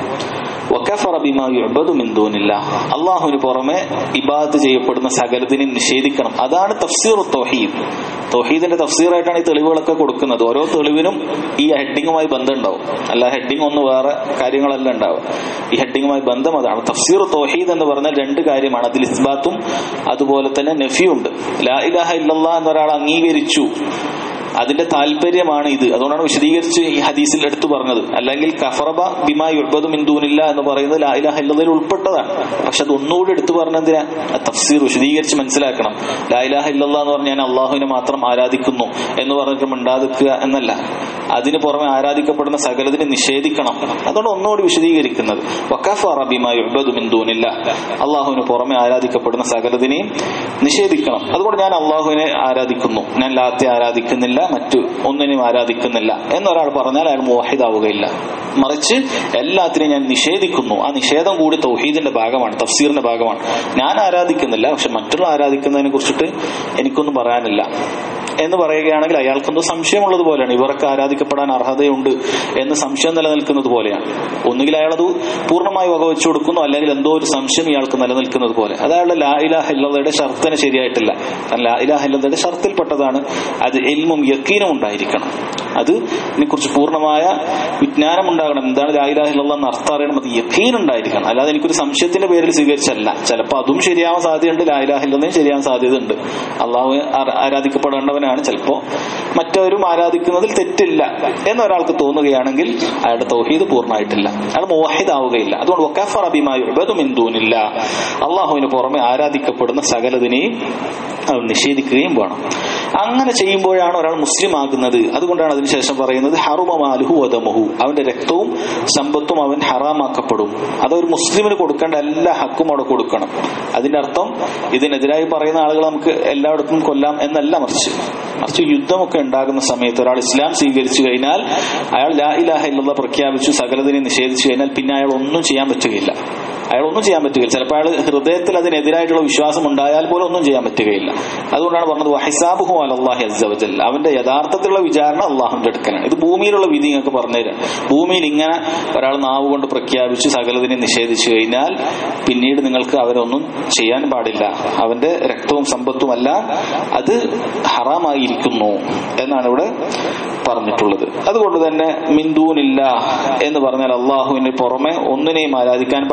Speaker 1: വക്കഫറ ബിമാ യുഅബദു മിൻ ദൂനില്ലാഹ് അള്ളാഹുവിന് പുറമെ ഇബാദത്ത് ചെയ്യപ്പെടുന്ന സകലത്തിനെയും നിഷേധിക്കണം അതാണ് തഫ്സീർ തൗഹീദ് തൗഹീദിന്റെ തഫ്സീറായിട്ടാണ് ഈ തെളിവുകളൊക്കെ കൊടുക്കുന്നത് ഓരോ തെളിവിനും ഈ ഹെഡിങ്ങുമായി ബന്ധമുണ്ടാവും അല്ല ഹെഡിങ് ഒന്ന് വേറെ കാര്യങ്ങളല്ല ഉണ്ടാവും ഈ ഹെഡിങ്ങുമായി ബന്ധം അതാണ് തഫ്സീർ തൗഹീദ് എന്ന് പറഞ്ഞാൽ രണ്ട് കാര്യമാണ് അതിൽ ഇസ്ബാത്തും അതുപോലെ തന്നെ നഫിയുണ്ട് ലാ ഇലാഹ ഇല്ലല്ലാ എന്നൊരാൾ അംഗീകരിച്ചു അതിന്റെ താല്പര്യമാണ് ഇത് അതുകൊണ്ടാണ് വിശദീകരിച്ച് ഈ ഹദീസിൽ എടുത്തു പറഞ്ഞത് അല്ലെങ്കിൽ കഫറബ ബിമാ യുബദു മിന്ദൂനില്ല എന്ന് പറയുന്നത് ലാ ഇലാഹ ഇല്ലതിൽ ഉൾപ്പെട്ടതാണ് പക്ഷെ അത് ഒന്നുകൂടി എടുത്തു പറഞ്ഞതിനാ ആ തഫ്സീർ വിശദീകരിച്ച് മനസ്സിലാക്കണം ലാ ഇലാഹ ഇല്ലല്ലാ എന്ന് പറഞ്ഞാൽ ഞാൻ അള്ളാഹുവിനെ മാത്രം ആരാധിക്കുന്നു എന്ന് പറഞ്ഞിട്ട് മിണ്ടാതിക്കുക എന്നല്ല അതിന് പുറമെ ആരാധിക്കപ്പെടുന്ന സകലതിനെ നിഷേധിക്കണം അതുകൊണ്ട് ഒന്നുകൂടി വിശദീകരിക്കുന്നത് വക്കഫറ ബിമാ യുബദു മിന്ദൂനില്ല അള്ളാഹുവിന് പുറമെ ആരാധിക്കപ്പെടുന്ന സകലതിനെയും നിഷേധിക്കണം അതുകൊണ്ട് ഞാൻ അള്ളാഹുവിനെ ആരാധിക്കുന്നു ഞാൻ ലാത്തെ ആരാധിക്കുന്നില്ല മറ്റു ഒന്നിനെയും ആരാധിക്കുന്നില്ല എന്നൊരാൾ പറഞ്ഞാൽ അയാൾ മോഹിതാവുകയില്ല മറിച്ച് എല്ലാത്തിനെയും ഞാൻ നിഷേധിക്കുന്നു ആ നിഷേധം കൂടി തൗഹീദിന്റെ ഭാഗമാണ് തഫ്സീറിന്റെ ഭാഗമാണ് ഞാൻ ആരാധിക്കുന്നില്ല പക്ഷെ മറ്റുള്ള ആരാധിക്കുന്നതിനെ കുറിച്ചിട്ട് എനിക്കൊന്നും പറയാനില്ല എന്ന് പറയുകയാണെങ്കിൽ അയാൾക്കെന്തോ സംശയമുള്ളത് പോലെയാണ് ഇവർക്ക് ആരാധിക്കപ്പെടാൻ അർഹതയുണ്ട് എന്ന് സംശയം നിലനിൽക്കുന്നത് പോലെയാണ് ഒന്നുകിൽ അയാളത് പൂർണ്ണമായി വകവെച്ചു കൊടുക്കുന്നു അല്ലെങ്കിൽ എന്തോ ഒരു സംശയം ഇയാൾക്ക് നിലനിൽക്കുന്നത് പോലെ അത് അയാളുടെ ലാ ഇലാഹ ഇല്ലതയുടെ ഷർത്തിന് ശരിയായിട്ടില്ല കാരണം ലാ ഇലാഹ ഇല്ലതയുടെ ഷർത്തിൽപ്പെട്ടതാണ് അത് എൽമും യക്കീനും ഉണ്ടായിരിക്കണം അത് ഇതിനെക്കുറിച്ച് പൂർണ്ണമായ വിജ്ഞാനം ഉണ്ടാകണം എന്താണ് ലാ ഇലാഹ ഇല്ലല്ലാഹ് എന്ന് അർത്ഥം അറിയണം അത് യക്കീൻ ഉണ്ടായിരിക്കണം അല്ലാതെ എനിക്കൊരു സംശയത്തിന്റെ പേരിൽ സ്വീകരിച്ചല്ല ചിലപ്പോൾ അതും ശരിയാവാൻ സാധ്യതയുണ്ട് ലാ ഇലാഹ ഇല്ലല്ലയും ശരിയാവാൻ സാധ്യതയുണ്ട് അള്ളാഹു ആര- ആരാധിക്കപ്പെടേണ്ടവനാണ് ചിലപ്പോ മറ്റവരും ആരാധിക്കുന്നതിൽ തെറ്റില്ല എന്നൊരാൾക്ക് തോന്നുകയാണെങ്കിൽ അയാളുടെ തൗഹീദ് പൂർണ്ണമായിട്ടില്ല അയാൾ മോഹിദാവുകയില്ല അതുകൊണ്ട് വക്കഫറ ബിമാ യുഅബദു മിൻ ദൂനില്ല അള്ളാഹുവിന് പുറമെ ആരാധിക്കപ്പെടുന്ന സകലതിനെയും അവൻ നിഷേധിക്കുകയും വേണം അങ്ങനെ ചെയ്യുമ്പോഴാണ് ഒരാൾ മുസ്ലിം ആകുന്നത് അതുകൊണ്ടാണ് അതിനുശേഷം പറയുന്നത് ഹറുമമാലുഹു വദമുഹു അവന്റെ രക്തവും സമ്പത്തും അവൻ ഹറാമാക്കപ്പെടും അത് ഒരു മുസ്ലിമിന് കൊടുക്കേണ്ട എല്ലാ ഹക്കും അവിടെ കൊടുക്കണം അതിന്റെ അർത്ഥം ഇതിനെതിരായി പറയുന്ന ആളുകൾ നമുക്ക് എല്ലായിടത്തും കൊല്ലാം എന്നല്ല മറിച്ച് മറിച്ച് യുദ്ധമൊക്കെ ഉണ്ടാകുന്ന സമയത്ത് ഒരാൾ ഇസ്ലാം സ്വീകരിച്ചു കഴിഞ്ഞാൽ അയാൾ ലാ ഇലാഹ ഇല്ലല്ലാഹ് പ്രഖ്യാപിച്ചു സകലതിനെ നിഷേധിച്ചു കഴിഞ്ഞാൽ പിന്നെ അയാൾ ഒന്നും ചെയ്യാൻ പറ്റുകയില്ല അയാൾ ഒന്നും ചെയ്യാൻ പറ്റുകയില്ല ചിലപ്പോൾ അയാൾ ഹൃദയത്തിൽ അതിനെതിരായിട്ടുള്ള വിശ്വാസം ഉണ്ടായാൽ പോലും ഒന്നും ചെയ്യാൻ പറ്റുകയില്ല അതുകൊണ്ടാണ് പറഞ്ഞത് വഹിസാബുഹു അലല്ലാഹി അസ്സവജൽ അവന്റെ യഥാർത്ഥത്തിലുള്ള വിചാരണ അള്ളാഹുന്റെ അടുക്കലാണ് ഇത് ഭൂമിയിലുള്ള വിധി നിങ്ങൾക്ക് പറഞ്ഞുതരാം ഭൂമിയിൽ ഇങ്ങനെ ഒരാൾ നാവ് കൊണ്ട് പ്രഖ്യാപിച്ച് സകലതിനെ നിഷേധിച്ചു കഴിഞ്ഞാൽ പിന്നീട് നിങ്ങൾക്ക് അവരൊന്നും ചെയ്യാൻ പാടില്ല അവന്റെ രക്തവും സമ്പത്തുമല്ല അത് ഹറാമായിരിക്കുന്നു എന്നാണ് ഇവിടെ പറഞ്ഞിട്ടുള്ളത് അതുകൊണ്ട് തന്നെ മിന്ദൂനില്ല എന്ന് പറഞ്ഞാൽ അള്ളാഹുവിന് പുറമെ ഒന്നിനെയും ആരാധിക്കാൻ പാടില്ല അള്ളാഹു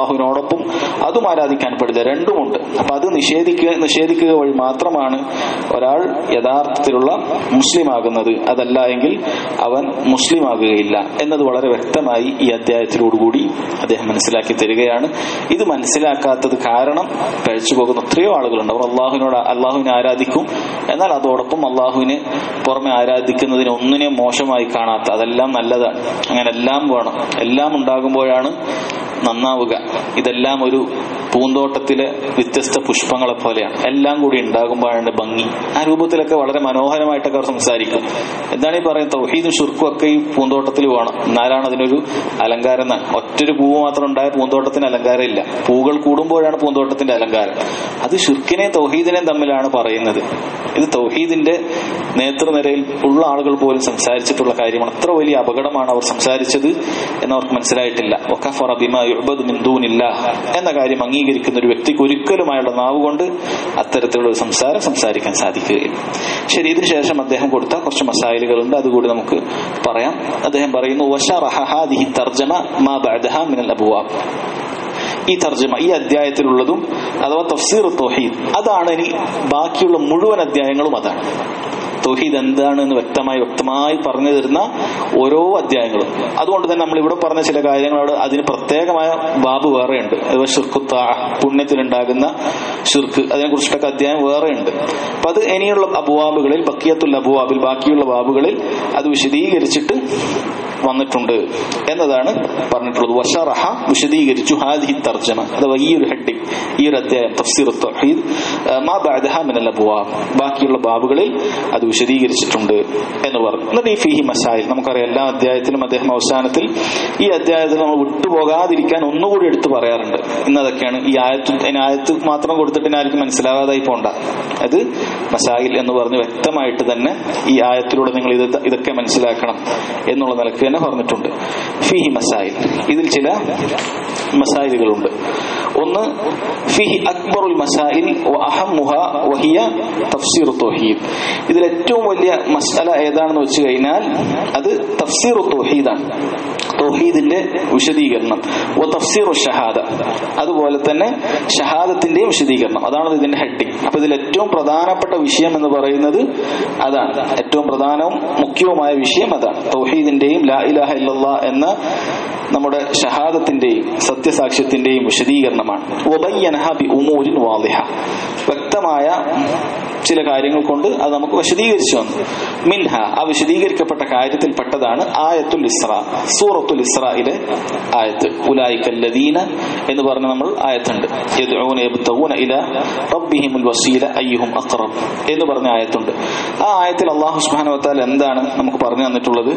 Speaker 1: അള്ളാഹുവിനോടൊപ്പം അതും ആരാധിക്കാൻ പാടില്ല രണ്ടുമുണ്ട് അപ്പൊ അത് നിഷേധിക്കുക നിഷേധിക്കുക വഴി മാത്രമാണ് ഒരാൾ യഥാർത്ഥത്തിലുള്ള മുസ്ലിം ആകുന്നത് അതല്ല എങ്കിൽ അവൻ മുസ്ലിം ആകുകയില്ല എന്നത് വളരെ വ്യക്തമായി ഈ അധ്യായത്തിലോടുകൂടി അദ്ദേഹം മനസ്സിലാക്കി തരികയാണ് ഇത് മനസ്സിലാക്കാത്തത് കാരണം കഴിച്ചു പോകുന്ന എത്രയോ ആളുകളുണ്ട് അവർ അള്ളാഹുവിനോട് അള്ളാഹുവിനെ ആരാധിക്കും എന്നാൽ അതോടൊപ്പം അള്ളാഹുവിനെ പുറമെ ആരാധിക്കുന്നതിന് ഒന്നിനെ മോശമായി കാണാത്ത അതെല്ലാം നല്ലതാണ് അങ്ങനെ എല്ലാം വേണം എല്ലാം ഉണ്ടാകുമ്പോഴാണ് നന്നാവുക ഇതെല്ലാം ഒരു പൂന്തോട്ടത്തിലെ വ്യത്യസ്ത പുഷ്പങ്ങളെ പോലെയാണ് എല്ലാം കൂടി ഉണ്ടാകുമ്പോഴാണ് ഭംഗി ആ രൂപത്തിലൊക്കെ വളരെ മനോഹരമായിട്ടൊക്കെ അവർ സംസാരിക്കും എന്താണ് ഈ പറയുന്നത് തൗഹീദും ഷുർക്കും ഒക്കെ ഈ പൂന്തോട്ടത്തിൽ വേണം എന്നാലാണ് അതിനൊരു അലങ്കാരം എന്ന്. ഒറ്റൊരു പൂവ് മാത്രം ഉണ്ടായ പൂന്തോട്ടത്തിന് അലങ്കാരം ഇല്ല പൂകൾ കൂടുമ്പോഴാണ് പൂന്തോട്ടത്തിന്റെ അലങ്കാരം അത് ഷുർക്കിനെയും തൗഹീദിനെയും തമ്മിലാണ് പറയുന്നത് ഇത് തൗഹീദിന്റെ നേതൃനിരയിൽ ഉള്ള ആളുകൾ പോലും സംസാരിച്ചിട്ടുള്ള കാര്യമാണ് അത്ര വലിയ അപകടമാണ് അവർ സംസാരിച്ചത് എന്നവർക്ക് മനസ്സിലായിട്ടില്ല വഖഫറ ബിമാ യുഅ്ബദു മിൻ ദൂനില്ലാഹ് എന്ന കാര്യം അംഗീകരിക്കുന്ന ഒരു വ്യക്തിക്ക് ഒരിക്കലും അയാളുടെ നാവ് കൊണ്ട് അത്തരത്തിലുള്ള ഒരു സംസാരം സംസാരിക്കാൻ സാധിക്കുകയില്ല ശരി ഇതിനു ശേഷം അദ്ദേഹം കൊടുത്ത കുറച്ച് മസായിലുകളുണ്ട് അതുകൂടി നമുക്ക് പറയാം അദ്ദേഹം പറയുന്നു വശറഹ ഹാദിഹി തർജമ മാ ബഅദഹ മിനൽ അബ്വാബ് ഈ തർജ്ജമ ഈ അധ്യായത്തിലുള്ളതും അഥവാ തഫ്സീർ തൗഹീദ് അതാണ് ഇനി ബാക്കിയുള്ള മുഴുവൻ അധ്യായങ്ങളും അതാണ് തൗഹീദ് എന്താണ് എന്ന് വ്യക്തമായി വ്യക്തമായി പറഞ്ഞു തരുന്ന ഓരോ അധ്യായങ്ങളും അതുകൊണ്ട് തന്നെ നമ്മൾ ഇവിടെ പറഞ്ഞ ചില കാര്യങ്ങളോട് അതിന് പ്രത്യേകമായ ബാബ് വേറെയുണ്ട് അതുപോലെ ഷിർക്കുത്ത പുണ്യത്തിലുണ്ടാകുന്ന ഷിർക്ക് അതിനെ കുറിച്ചിട്ടൊക്കെ അധ്യായം വേറെയുണ്ട് അപ്പൊ അത് ഇനിയുള്ള അബുവാബുകളിൽ ബക്കിയത്തുൽ അബുവാബിൽ ബാക്കിയുള്ള ബാബുകളിൽ അത് വിശദീകരിച്ചിട്ട് വന്നിട്ടുണ്ട് എന്നതാണ് പറഞ്ഞിട്ടുള്ളത് വഷറഹ വിശദീകരിച്ചു ഹാദിഹി തർജമ അഥവാ ഈ ഒരു ഹെഡിങ് ഈ ഒരു അധ്യായം തഫ്സീർ തൗഹീദ് മാ ബഅദഹ മിനൽ അബ്വാബ് ബാക്കിയുള്ള ബാബുകളിൽ അത് വിശദീകരിച്ചിട്ടുണ്ട് എന്ന് പറഞ്ഞു എന്നിട്ട് ഈ ഫീഹി മസായിൽ നമുക്കറിയാം എല്ലാ അധ്യായത്തിലും അദ്ദേഹം അവസാനത്തിൽ ഈ അധ്യായത്തിൽ നമ്മൾ വിട്ടുപോകാതിരിക്കാൻ ഒന്നുകൂടി എടുത്തു പറയാറുണ്ട് ഇന്നതൊക്കെയാണ് ഈ ആയത്ത് അതിന് ആയത്ത് മാത്രം കൊടുത്തിട്ട് ഇനി ആർക്കും മനസ്സിലാകാതായി പോണ്ട അത് മസായിൽ എന്ന് പറഞ്ഞ് വ്യക്തമായിട്ട് തന്നെ ഈ ആയത്തിലൂടെ നിങ്ങൾ ഇത് ഇതൊക്കെ മനസ്സിലാക്കണം എന്നുള്ള നിലക്ക് തന്നെ പറഞ്ഞിട്ടുണ്ട് ഫിഹി മസായിൽ ഇതിൽ ചില മസായിലുകളുണ്ട് ഒന്ന് ഫിഹി അക്ബറുൽ മസായിൽ അഹമ്മുഹ വഹിയ തഫ്സീർ തൗഹീദ് ഇതിൽ ഏറ്റവും വലിയ മസാല ഏതാണെന്ന് വെച്ച് കഴിഞ്ഞാൽ അത് തഫ്സീർ തൗഹീദാണ് തൗഹീദിന്റെ വിശദീകരണം വ തഫ്സീർ ഷഹാദ അതുപോലെ തന്നെ ഷഹാദത്തിന്റെയും വിശദീകരണം അതാണ് ഇതിന്റെ ഹെഡിങ് അപ്പൊ ഇതിൽ ഏറ്റവും പ്രധാനപ്പെട്ട വിഷയം എന്ന് പറയുന്നത് അതാണ് ഏറ്റവും പ്രധാനവും മുഖ്യവുമായ വിഷയം അതാണ് തൗഹീദിന്റെയും ലാ ഇലാഹ ഇല്ലല്ലാ എന്ന നമ്മുടെ ഷഹാദത്തിന്റെയും സത്യസാക്ഷ്യത്തിന്റെയും വിശദീകരണമാണ് വബയ്യനഹ ബി ഉമൂരിൻ വാളിഹ വ്യക്തമായ ചില കാര്യങ്ങൾ കൊണ്ട് അത് നമുക്ക് വിശദീകരിച്ചു വന്നു മിൻഹ ആ വിശദീകരിക്കപ്പെട്ട കാര്യത്തിൽപ്പെട്ടതാണ് ആയത്തുൽ ഇസ്ര സൂറത്തുൽ ഇസ്രയിലെ ആയത്ത് ഉലായിക്കല്ലദീന എന്ന് പറഞ്ഞ് നമ്മൾ ആയത്തുണ്ട് യദ്ഊന യബ്തഗൂന ഇല റബ്ബിഹിമുൽ വസീല അയ്യുഹും അഖറബ് എന്ന് പറഞ്ഞ ആയത്തുണ്ട് ആ ആയത്തിൽ അല്ലാഹു സുബ്ഹാനഹു വതആല എന്താണ് നമുക്ക് പറഞ്ഞു തന്നിട്ടുള്ളത്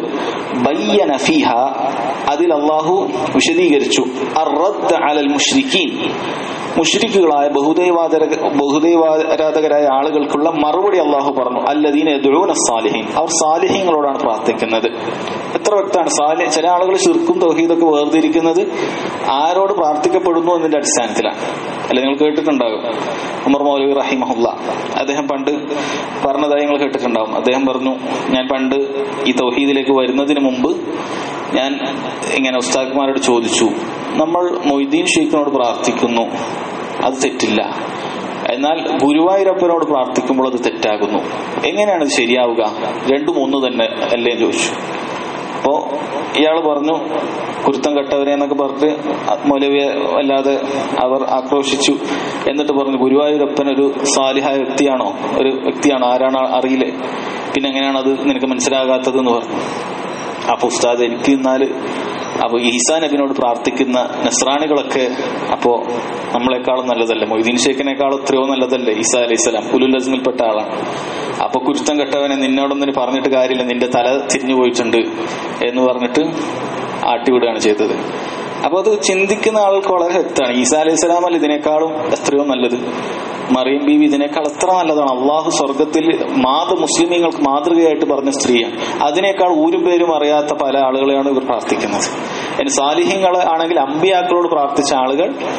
Speaker 1: ബയ്യന ഫീഹ അതിൽ അല്ലാഹു വിശദീകരിച്ചു അർറദ്ദ അലൽ മുശ്രിക്കീൻ മുഷ്രിക്കുകളായ ബഹുദൈവാദര ബഹുദൈവാരാധകരായ ആളുകൾക്കുള്ള മറുപടി അള്ളാഹു പറഞ്ഞു അല്ലദീന യദ്ഊന സാലിഹീൻ അവർ സാലിഹീങ്ങളോടാണ് പ്രാർത്ഥിക്കുന്നത് എത്ര വ്യക്തമാണ് സാലി ചില ആളുകൾ ശിർക്കും തൗഹീദൊക്കെ വേർതിരിക്കുന്നത് ആരോട് പ്രാർത്ഥിക്കപ്പെടുന്നു എന്നതിന്റെ അടിസ്ഥാനത്തിലാണ് അല്ലെ നിങ്ങൾ കേട്ടിട്ടുണ്ടാകും ഉമർ മൗലവി റഹിമഹുല്ല അദ്ദേഹം പണ്ട് പറഞ്ഞതായി നിങ്ങൾ കേട്ടിട്ടുണ്ടാവും അദ്ദേഹം പറഞ്ഞു ഞാൻ പണ്ട് ഈ തൗഹീദിലേക്ക് വരുന്നതിന് മുമ്പ് ഞാൻ ഇങ്ങനെ ഉസ്താദ്മാരോട് ചോദിച്ചു നമ്മൾ മൊയ്തീൻ ഷെയ്ഖിനോട് പ്രാർത്ഥിക്കുന്നു അത് തെറ്റില്ല എന്നാൽ ഗുരുവായൂരപ്പനോട് പ്രാർത്ഥിക്കുമ്പോൾ അത് തെറ്റാകുന്നു എങ്ങനെയാണ് ഇത് ശരിയാവുക രണ്ടും ഒന്ന് തന്നെ അല്ലേ എന്ന് ചോദിച്ചു അപ്പോ ഇയാൾ പറഞ്ഞു കുരുത്തം കെട്ടവരെ എന്നൊക്കെ പറഞ്ഞ് മൗലവിയെ വല്ലാതെ അവർ ആക്രോശിച്ചു എന്നിട്ട് പറഞ്ഞു ഗുരുവായൂരപ്പൻ ഒരു സാലിഹായ വ്യക്തിയാണോ ഒരു വ്യക്തിയാണോ ആരാണ് അറിയില്ലേ പിന്നെ എങ്ങനെയാണ് അത് നിനക്ക് മനസ്സിലാകാത്തത് എന്ന് പറഞ്ഞു അപ്പൊ ഉസ്താദ് എനിക്ക് എന്നാല് അപ്പൊ ഈസാ നബിനോട് പ്രാർത്ഥിക്കുന്ന നസ്രാണികളൊക്കെ അപ്പോ നമ്മളെക്കാളും നല്ലതല്ലേ മൊയ്തീൻ ഷേഖിനേക്കാളും എത്രയോ നല്ലതല്ലേ ഈസാ അലൈഹി സ്വലാം ഉലുൽ അസ്മിൽപ്പെട്ട ആളാണ് അപ്പൊ കുരുത്തം കെട്ടവനെ നിന്നോടൊന്നും പറഞ്ഞിട്ട് കാര്യമില്ല നിന്റെ തല തിരിഞ്ഞു പോയിട്ടുണ്ട് എന്ന് പറഞ്ഞിട്ട് ആട്ടിവിടുകയാണ് ചെയ്തത് അപ്പൊ അത് ചിന്തിക്കുന്ന ആൾക്ക് വളരെ വ്യക്തമാണ് ഈസാ അലൈഹി സ്വലാം അല്ല ഇതിനേക്കാളും എത്രയോ നല്ലത് മറിയം ബീവി ഇതിനേക്കാൾ എത്ര നല്ലതാണ് അള്ളാഹു സ്വർഗത്തിൽ മാത മുസ്ലിമീങ്ങൾക്ക് മാതൃകയായിട്ട് പറഞ്ഞ സ്ത്രീയാണ് അതിനേക്കാൾ ഊരും പേരും അറിയാത്ത പല ആളുകളെയാണ് ഇവർ പ്രാർത്ഥിക്കുന്നത് ഇനി സാലിഹ്യങ്ങൾ ആണെങ്കിൽ അമ്പിയാക്കളോട് പ്രാർത്ഥിച്ച ആളുകൾ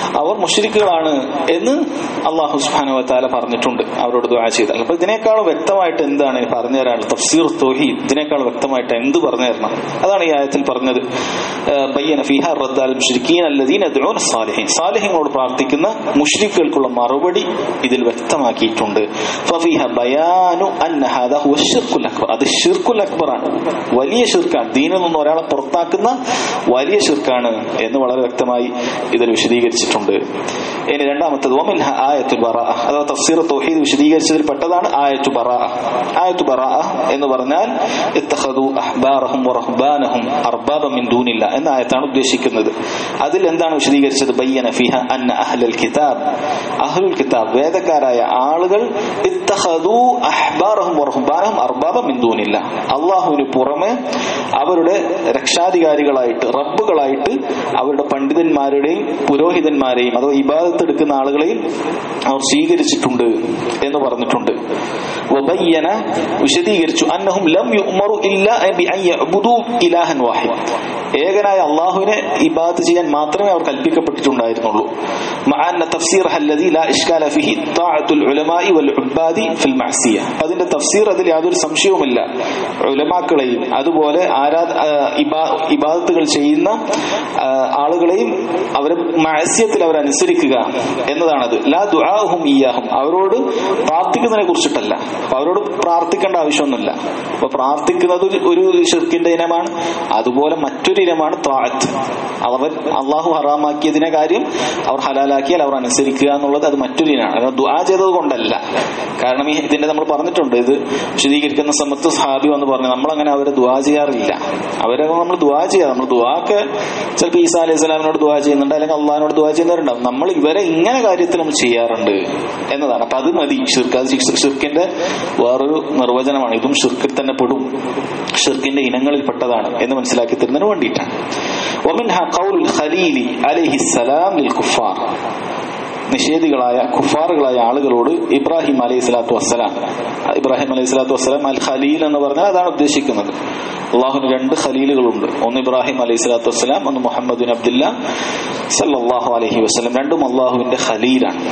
Speaker 1: അവർ മുഷരിക്കുകളാണ് എന്ന് അള്ളാഹു സുബ്ഹാനഹു വതആല പറഞ്ഞിട്ടുണ്ട് അവരോട് ദുആ ചെയ്താൽ അപ്പൊ ഇതിനേക്കാളും വ്യക്തമായിട്ട് എന്താണ് പറഞ്ഞു തരാനുള്ളത് തഫ്സീർ തൗഹീദ് ഇതിനേക്കാൾ വ്യക്തമായിട്ട് എന്ത് പറഞ്ഞു തരണം അതാണ് ഈ ആയത്തിൽ പറഞ്ഞത് ബയ്യന ഫീഹ റദ്ദാൽ മുഷ്രിക്കീൻ അല്ലദീന യദ്ഊന സാലിഹീൻ സാലിഹീങ്ങളോട് പ്രാർത്ഥിക്കുന്ന മുഷ്രിക്കുകൾക്കുള്ള മറുപടി ഇതിൽ വ്യക്തമാക്കിയിട്ടുണ്ട് ഫഫീഹ ബയാനു അന്ന ഹാദാ ഹുവ ശിർക്കുൽ അക്ബർ അത് ഷിർക്കുൽ അക്ബറാണ് വലിയ ഷിർക്കാണ് ദീനിൽ നിന്ന് ഒരാളെ പുറത്താക്കുന്ന വലിയ ഷിർക്കാണ് എന്ന് വളരെ വ്യക്തമായി ഇതിൽ വിശദീകരിച്ചിട്ടുണ്ട് ഇനി രണ്ടാമത്തത് ഒമിൻഹ ആയത്തു ബറാ അഥവാ തഫ്സീർ തൗഹീദ് വിശദീകരിച്ചതിൽ പെട്ടതാണ് ആയത്തു ബറാ ആയത്തു ബറാ എന്ന് പറഞ്ഞാൽ ഇത്തഖദു അഹ്ബാറഹും വറഹ്ബാനഹും അർബാബ മിൻ ദൂനില്ല എന്ന ആയത്താണ് ഉദ്ദേശിക്കുന്നത് അതിൽ എന്താണ് വിശദീകരിച്ചത് ബയ്യന ഫിഹ അന്ന അഹ്ലൽ കിതാബ് അഹ്ലുൽ കിതാബ് വേദക്കാരായ ആളുകൾ ഇത്തഖദു അഹ്ബാറഹും വറഹ്ബാനഹും അർബാബ മിൻ ദൂനില്ല അള്ളാഹുവിന് പുറമെ അവരുടെ രക്ഷാധികാരികളായിട്ട് റബ്ബുകളായിട്ട് അവരുടെ പണ്ഡിതന്മാരുടെയും പുരോഹിതന്മാരെയും അഥവാ ഇബാദത്തെടുക്കുന്ന ആളുകളെയും അവർ സ്വീകരിച്ചിട്ടുണ്ട് എന്ന് പറഞ്ഞിട്ടുണ്ട് വബയ്യന വിശദീകരിച്ചു അന്നഹും ലം യുഅ്മറു ഇല്ലാ ബി അൻ യഅ്ബുദു ഇലാഹൻ വാഹിദ് ഏകനായ അള്ളാഹുവിനെ ഇബാദത്ത് ചെയ്യാൻ മാത്രമേ അവർ കൽപ്പിക്കപ്പെട്ടിട്ടുണ്ടായിരുന്നുള്ളൂ മഅന്ന തഫ്സീർ അല്ലദി ലാ ഇഷ്കാല ഫിഹി താഅത്തുൽ ഉലമായി വൽ ഉബ്ബാദി ഫിൽ മഅസിയ അതിന്റെ തഫ്സീർ അതിൽ യാതൊരു സംശയവുമില്ല ഉലമാക്കളെയും അതുപോലെ ആരാ ഇബാദത്തുകൾ ചെയ്യുന്ന ആളുകളെയും അവരെ മഅസിയത്തിൽ അവർ അനുസരിക്കുക എന്നതാണത് ലാ ദുആഹും ഇയാഹും അവരോട് പ്രാർത്ഥിക്കുന്നതിനെ കുറിച്ചിട്ടല്ല അപ്പൊ അവരോട് പ്രാർത്ഥിക്കേണ്ട ആവശ്യമൊന്നുമില്ല അപ്പൊ പ്രാർത്ഥിക്കുന്നത് ഒരു ഷിർക്കിന്റെ ഇനമാണ് അതുപോലെ മറ്റൊരു ഇനമാണ് താഴത്ത് അവർ അള്ളാഹു ഹറാമാക്കിയതിനെ കാര്യം അവർ ഹലാലാക്കിയാൽ അവർ അനുസരിക്കുക എന്നുള്ളത് അത് മറ്റൊരു ഇനമാണ് ദുആ ചെയ്തത് കൊണ്ടല്ല കാരണം ഈ ഇതിന്റെ നമ്മൾ പറഞ്ഞിട്ടുണ്ട് ഇത് വിശദീകരിക്കുന്ന സമയത്ത് സാബി എന്ന് പറഞ്ഞു നമ്മളങ്ങനെ അവരെ ദുആ ചെയ്യാറില്ല അവരെ നമ്മൾ ദുആ ചെയ്യാം നമ്മൾ ദുആക്ക് ചിലപ്പോൾ ഈസാ അലൈഹി സ്വലാമിനോട് ദുആ ചെയ്യുന്നുണ്ട് അല്ലെങ്കിൽ അള്ളാഹിനോട് ദുആ ചെയ്യുന്നവരുണ്ടാവും നമ്മൾ ഇവരെ ഇങ്ങനെ കാര്യത്തിൽ നമ്മൾ ചെയ്യാറുണ്ട് എന്നതാണ് അപ്പൊ അത് മതി ഷിർക്ക് അത് ഷിർക്കിന്റെ വേറൊരു നിർവചനമാണ് ഇതും ഷിർക്കിൽ തന്നെ പെടും ഷിർക്കിന്റെ ഇനങ്ങളിൽ പെട്ടതാണ് എന്ന് മനസ്സിലാക്കി തരുന്നതിന് വേണ്ടിയിട്ടാണ് ومنها قول الخليل عليه السلام للكفار നിഷേധികളായ കുഫാറുകളായ ആളുകളോട് ഇബ്രാഹിം അലൈഹി സ്വലാത്തു വസ്സലാം ഇബ്രാഹിം അലൈഹി സ്വലാത്തു വസ്സലാം അൽ ഖലീൽ എന്ന് പറഞ്ഞാൽ അതാണ് ഉദ്ദേശിക്കുന്നത് അള്ളാഹുന് രണ്ട് ഖലീലുകളുണ്ട് ഒന്ന് ഇബ്രാഹിം അലൈഹി സ്വലാത്തു വസ്സലാം ഒന്ന് മുഹമ്മദ് ബിൻ അബ്ദുല്ല സല്ലാഹു അലൈഹി വസ്ലം രണ്ടും അള്ളാഹുവിന്റെ ഖലീലാണ്